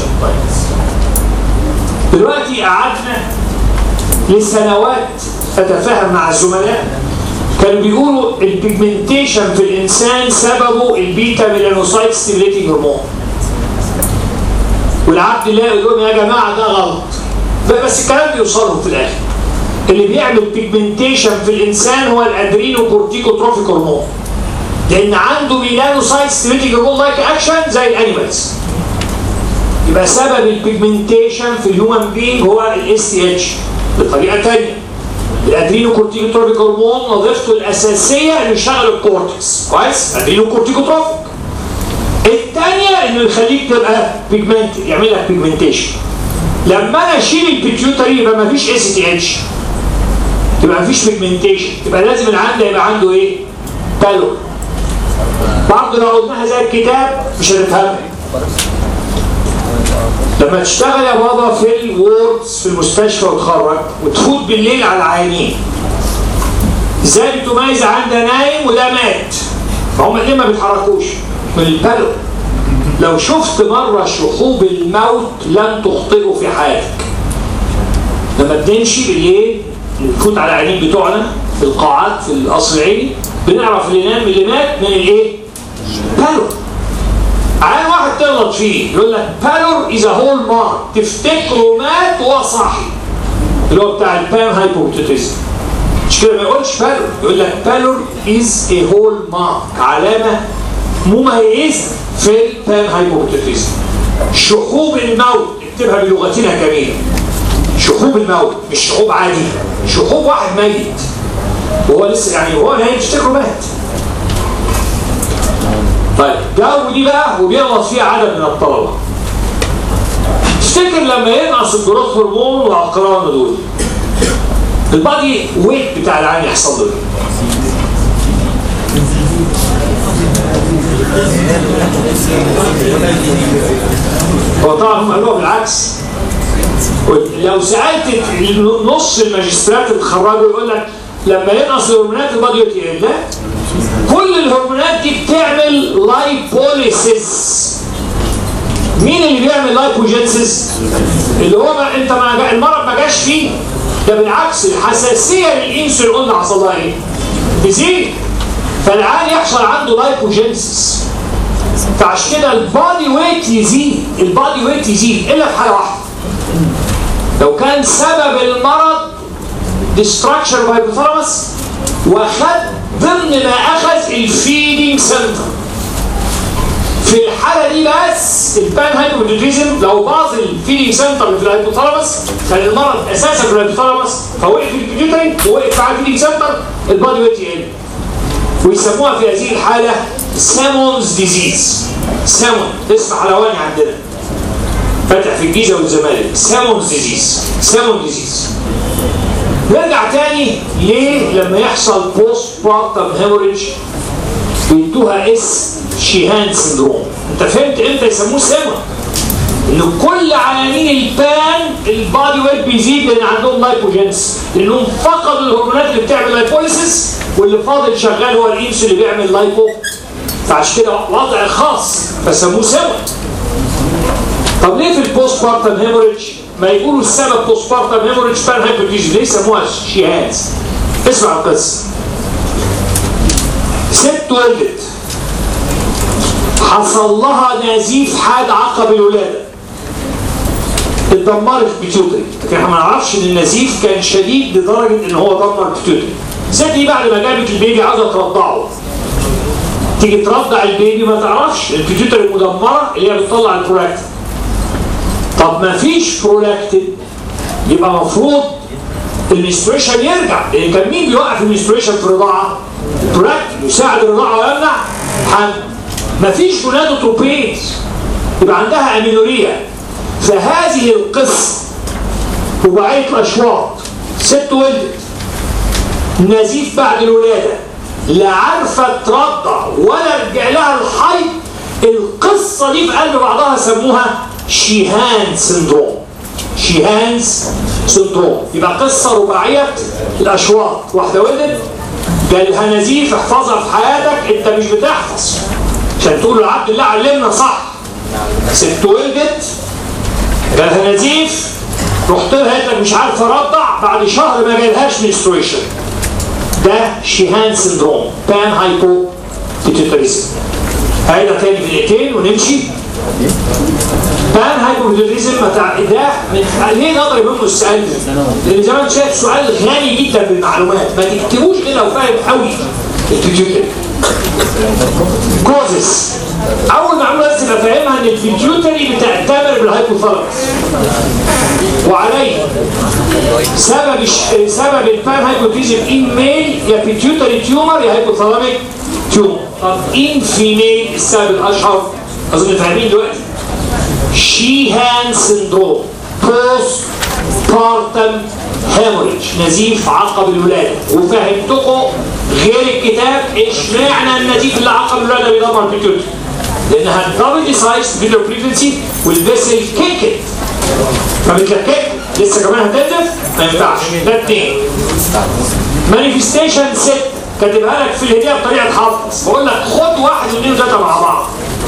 دلوقتي قعدنا لسنوات اتفاهم مع الزملاء كانوا بيقولوا البيجمنتيشن في الانسان سببه البيتا ميلانوسايت ستيميليتنج هرمون والعبد الله يقول لهم يا جماعه ده غلط بس الكلام بيوصلهم في الاخر اللي بيعمل بيجمنتيشن في الانسان هو الادرينو كورتيكوتروفيك هرمون لان عنده ميلانوسايت ستيميليتنج هرمون لايك اكشن زي الانيمالز يبقى سبب البيجمنتيشن في الهيومن بينج هو الاس تي اتش بطريقه ثانيه الادرينو كورتيكوتروفيك هرمون وظيفته الاساسيه انه يشغل الكورتكس كويس ادرينو كورتيكوتروفيك الثانيه انه يخليك تبقى بيجمنت يعمل لك بيجمنتيشن لما انا اشيل البيتيوتري يبقى ما فيش اس تي اتش يبقى ما فيش بيجمنتيشن يبقى لازم العند يبقى عنده ايه؟ بالور برضه لو قلناها زي الكتاب مش هنفهمها لما تشتغل يا بابا في الوردز في المستشفى وتخرج وتفوت بالليل على العيانين ازاي بتميز عند ده نايم وده مات فهم الاثنين ما بيتحركوش من البلو لو شفت مرة شحوب الموت لن تخطئه في حياتك لما بنمشي بالليل نفوت على العيانين بتوعنا في القاعات في القصر العيني بنعرف اللي نام اللي مات من الايه؟ بالو عين واحد تغلط فيه يقول لك بالور از هول مارك تفتكره مات وهو صاحي اللي هو بتاع البام هايبوتيتيزم مش كده ما يقولش بالور يقول لك بالور از اي هول مارك علامه مميزه في البام هايبوتيتيزم شحوب الموت اكتبها بلغتنا كمان شحوب الموت مش شحوب عادي شحوب واحد ميت وهو لسه يعني وهو نايم تفتكره مات طيب جاوب دي بقى وبيغلط فيها عدد من الطلبه تفتكر لما ينقص الجروث هرمون واقران دول البادي ويت بتاع العين يحصل له ايه؟ هو طبعا هم قالوها بالعكس لو سالت نص الماجسترات اللي اتخرجوا يقول لك لما ينقص الهرمونات البادي ويت يقل لا كل الهرمونات دي بتعمل لايبوليسيس مين اللي بيعمل لايبوجينسيس اللي هو ما انت ما جا المرض ما جاش فيه ده بالعكس الحساسيه للانسولين قلنا حصل لها ايه؟ تزيد فالعيان يحصل عنده لايبوجينسيس فعشان كده البادي ويت يزيد البادي ويت يزيد الا في حاله واحده لو كان سبب المرض ديستراكشن اوف هايبوثالاموس واخد ضمن ما اخذ الفيدنج سنتر في الحاله دي بس البان هايبوثيريزم لو باظ الفيدنج سنتر في الهايبوثالاموس كان المرض اساسا في الهايبوثالاموس فوقف البيوتري ووقف على الفيدنج سنتر البادي ويت يقل ويسموها في هذه الحاله سامونز ديزيز سامون اسم حلواني عندنا فتح في الجيزه والزمالك سامونز ديزيز سامون ديزيز نرجع تاني ليه لما يحصل بوست بارتم هيموريدج بيدوها اسم شيهان سندروم انت فهمت امتى يسموه سما ان كل عيانين البان البادي ويت بيزيد لان عندهم لايبوجينس لانهم فقدوا الهرمونات اللي بتعمل لايبوليسيس واللي فاضل شغال هو الانسولين اللي بيعمل لايبو فعشان كده وضع خاص فسموه سما طب ليه في البوست بارتم هيموريدج ما يقولوا السبب بوست بارتم هيموريدج بان هايبوتيجي ليه سموها شيهانز اسمع القصه ست ولدت حصل لها نزيف حاد عقب الولاده اتدمرت بيتيوتري لكن احنا ما نعرفش ان النزيف كان شديد لدرجه ان هو دمر بيتيوتري الست دي بعد ما جابت البيبي عاوزه ترضعه تيجي ترضع البيبي ما تعرفش البيتيوتري المدمره اللي هي بتطلع البرولاكتين طب ما فيش برولاكتين يبقى المفروض المنستريشن يرجع لان كان مين بيوقف المنستريشن في الرضاعه؟ البرولاكتين يساعد الرضاعه ويمنع حمل مفيش جونادوتروبينز يبقى عندها امينوريا فهذه القصه رباعيه الاشواط ست ولدت نزيف بعد الولاده لا عارفه ترضع ولا رجع لها الحي القصه دي في قلب بعضها سموها شيهان سندروم شيهانز سندروم يبقى قصه رباعيه الاشواط واحده ولدت جالها نزيف احفظها في حياتك انت مش بتحفظ عشان تقول لعبد الله علمنا صح ست ولدت جالها نزيف رحت لها قالت لك مش عارفه ارضع بعد شهر ما جالهاش منستريشن ده شيهان سندروم بان هايبو بيتيتريزم هيدا تاني في دقيقتين ونمشي بان هايبوثيريزم ده من ليه نضرب منه السؤال ده؟ لان زي ما انت شايف سؤال غني جدا بالمعلومات ما تكتبوش كده لو فاهم قوي البيتيوتري كوزس اول معلومه لازم تبقى فاهمها ان البيتيوتري بتعتبر بالهايبوثالاموس وعليه سبب الش... سبب البان هايبوثيزم ان ميل يا بيتيوتري تيومر يا هايبوثالاميك تيومر طب ان فيميل السبب الاشهر اظن فاهمين دلوقتي شيهان سندروم بوست بارتم هيموريج نزيف عقب الولاده وفهمتكم غير الكتاب اشمعنى النزيف اللي عقب الولاده بيدمر البيتيوتري لانها دبل سايز فيديو بريفنسي والفيسل كيكت فبتلكك لسه كمان هتنزف ما ينفعش ده اتنين مانيفستيشن ست كاتبها لك في الهديه بطريقه حافظ بقول لك خد واحد واثنين وثلاثه مع بعض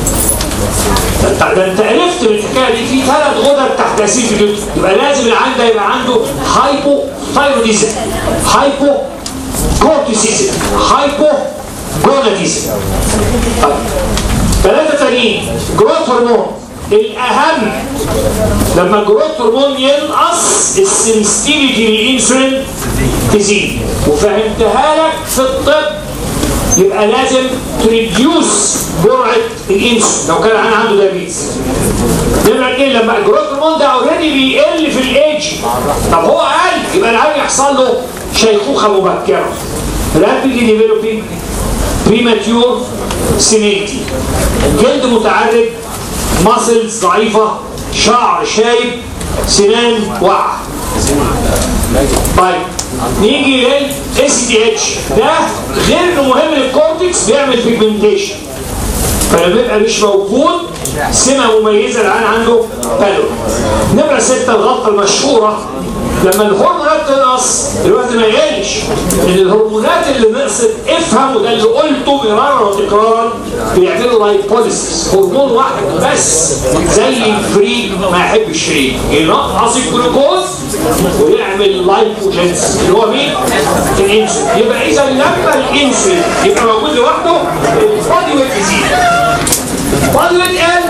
ده انت ده انت عرفت من الحكايه دي في ثلاث غدد تحت تاثير في الجلد يبقى لازم العيان ده يبقى عنده هايبو ثايروديزم هايبو كورتيسيزم هايبو جوناديزم طيب ثلاثه تانيين جروث هرمون الاهم لما الجروث هرمون ينقص السنسيتيفيتي للانسولين تزيد وفهمتها لك في الطب يبقى لازم تريديوس جرعه الانسولين لو كان انا عنده دايابيتس نمرة اتنين لما الجروث هرمون ده اوريدي بيقل في الايدج طب هو قل يبقى العيان يحصل له شيخوخه مبكره رابيدلي ديفلوبينج بريماتيور سينيتي جلد متعرج ماسلز ضعيفه شعر شايب سنان واقعه طيب نيجي للاس تي اتش ده غير انه مهم للكورتكس بيعمل بيجمنتيشن فلما يبقى مش موجود سمه مميزه العين عنده بالو نمره سته الغلطه المشهوره لما الهرمونات تنقص الوزن ما يقلش لان الهرمونات اللي نقصت افهم وده اللي قلته مرارا وتكرارا بيعملوا لايبوليسيس هرمون واحد بس زي الفريك ما يحب الشريك ينقص الجلوكوز ويعمل لايبوجينس اللي هو مين؟ الانسولين يبقى اذا لما الانسولين يبقى موجود لوحده البادي ويت يزيد البادي ويت قل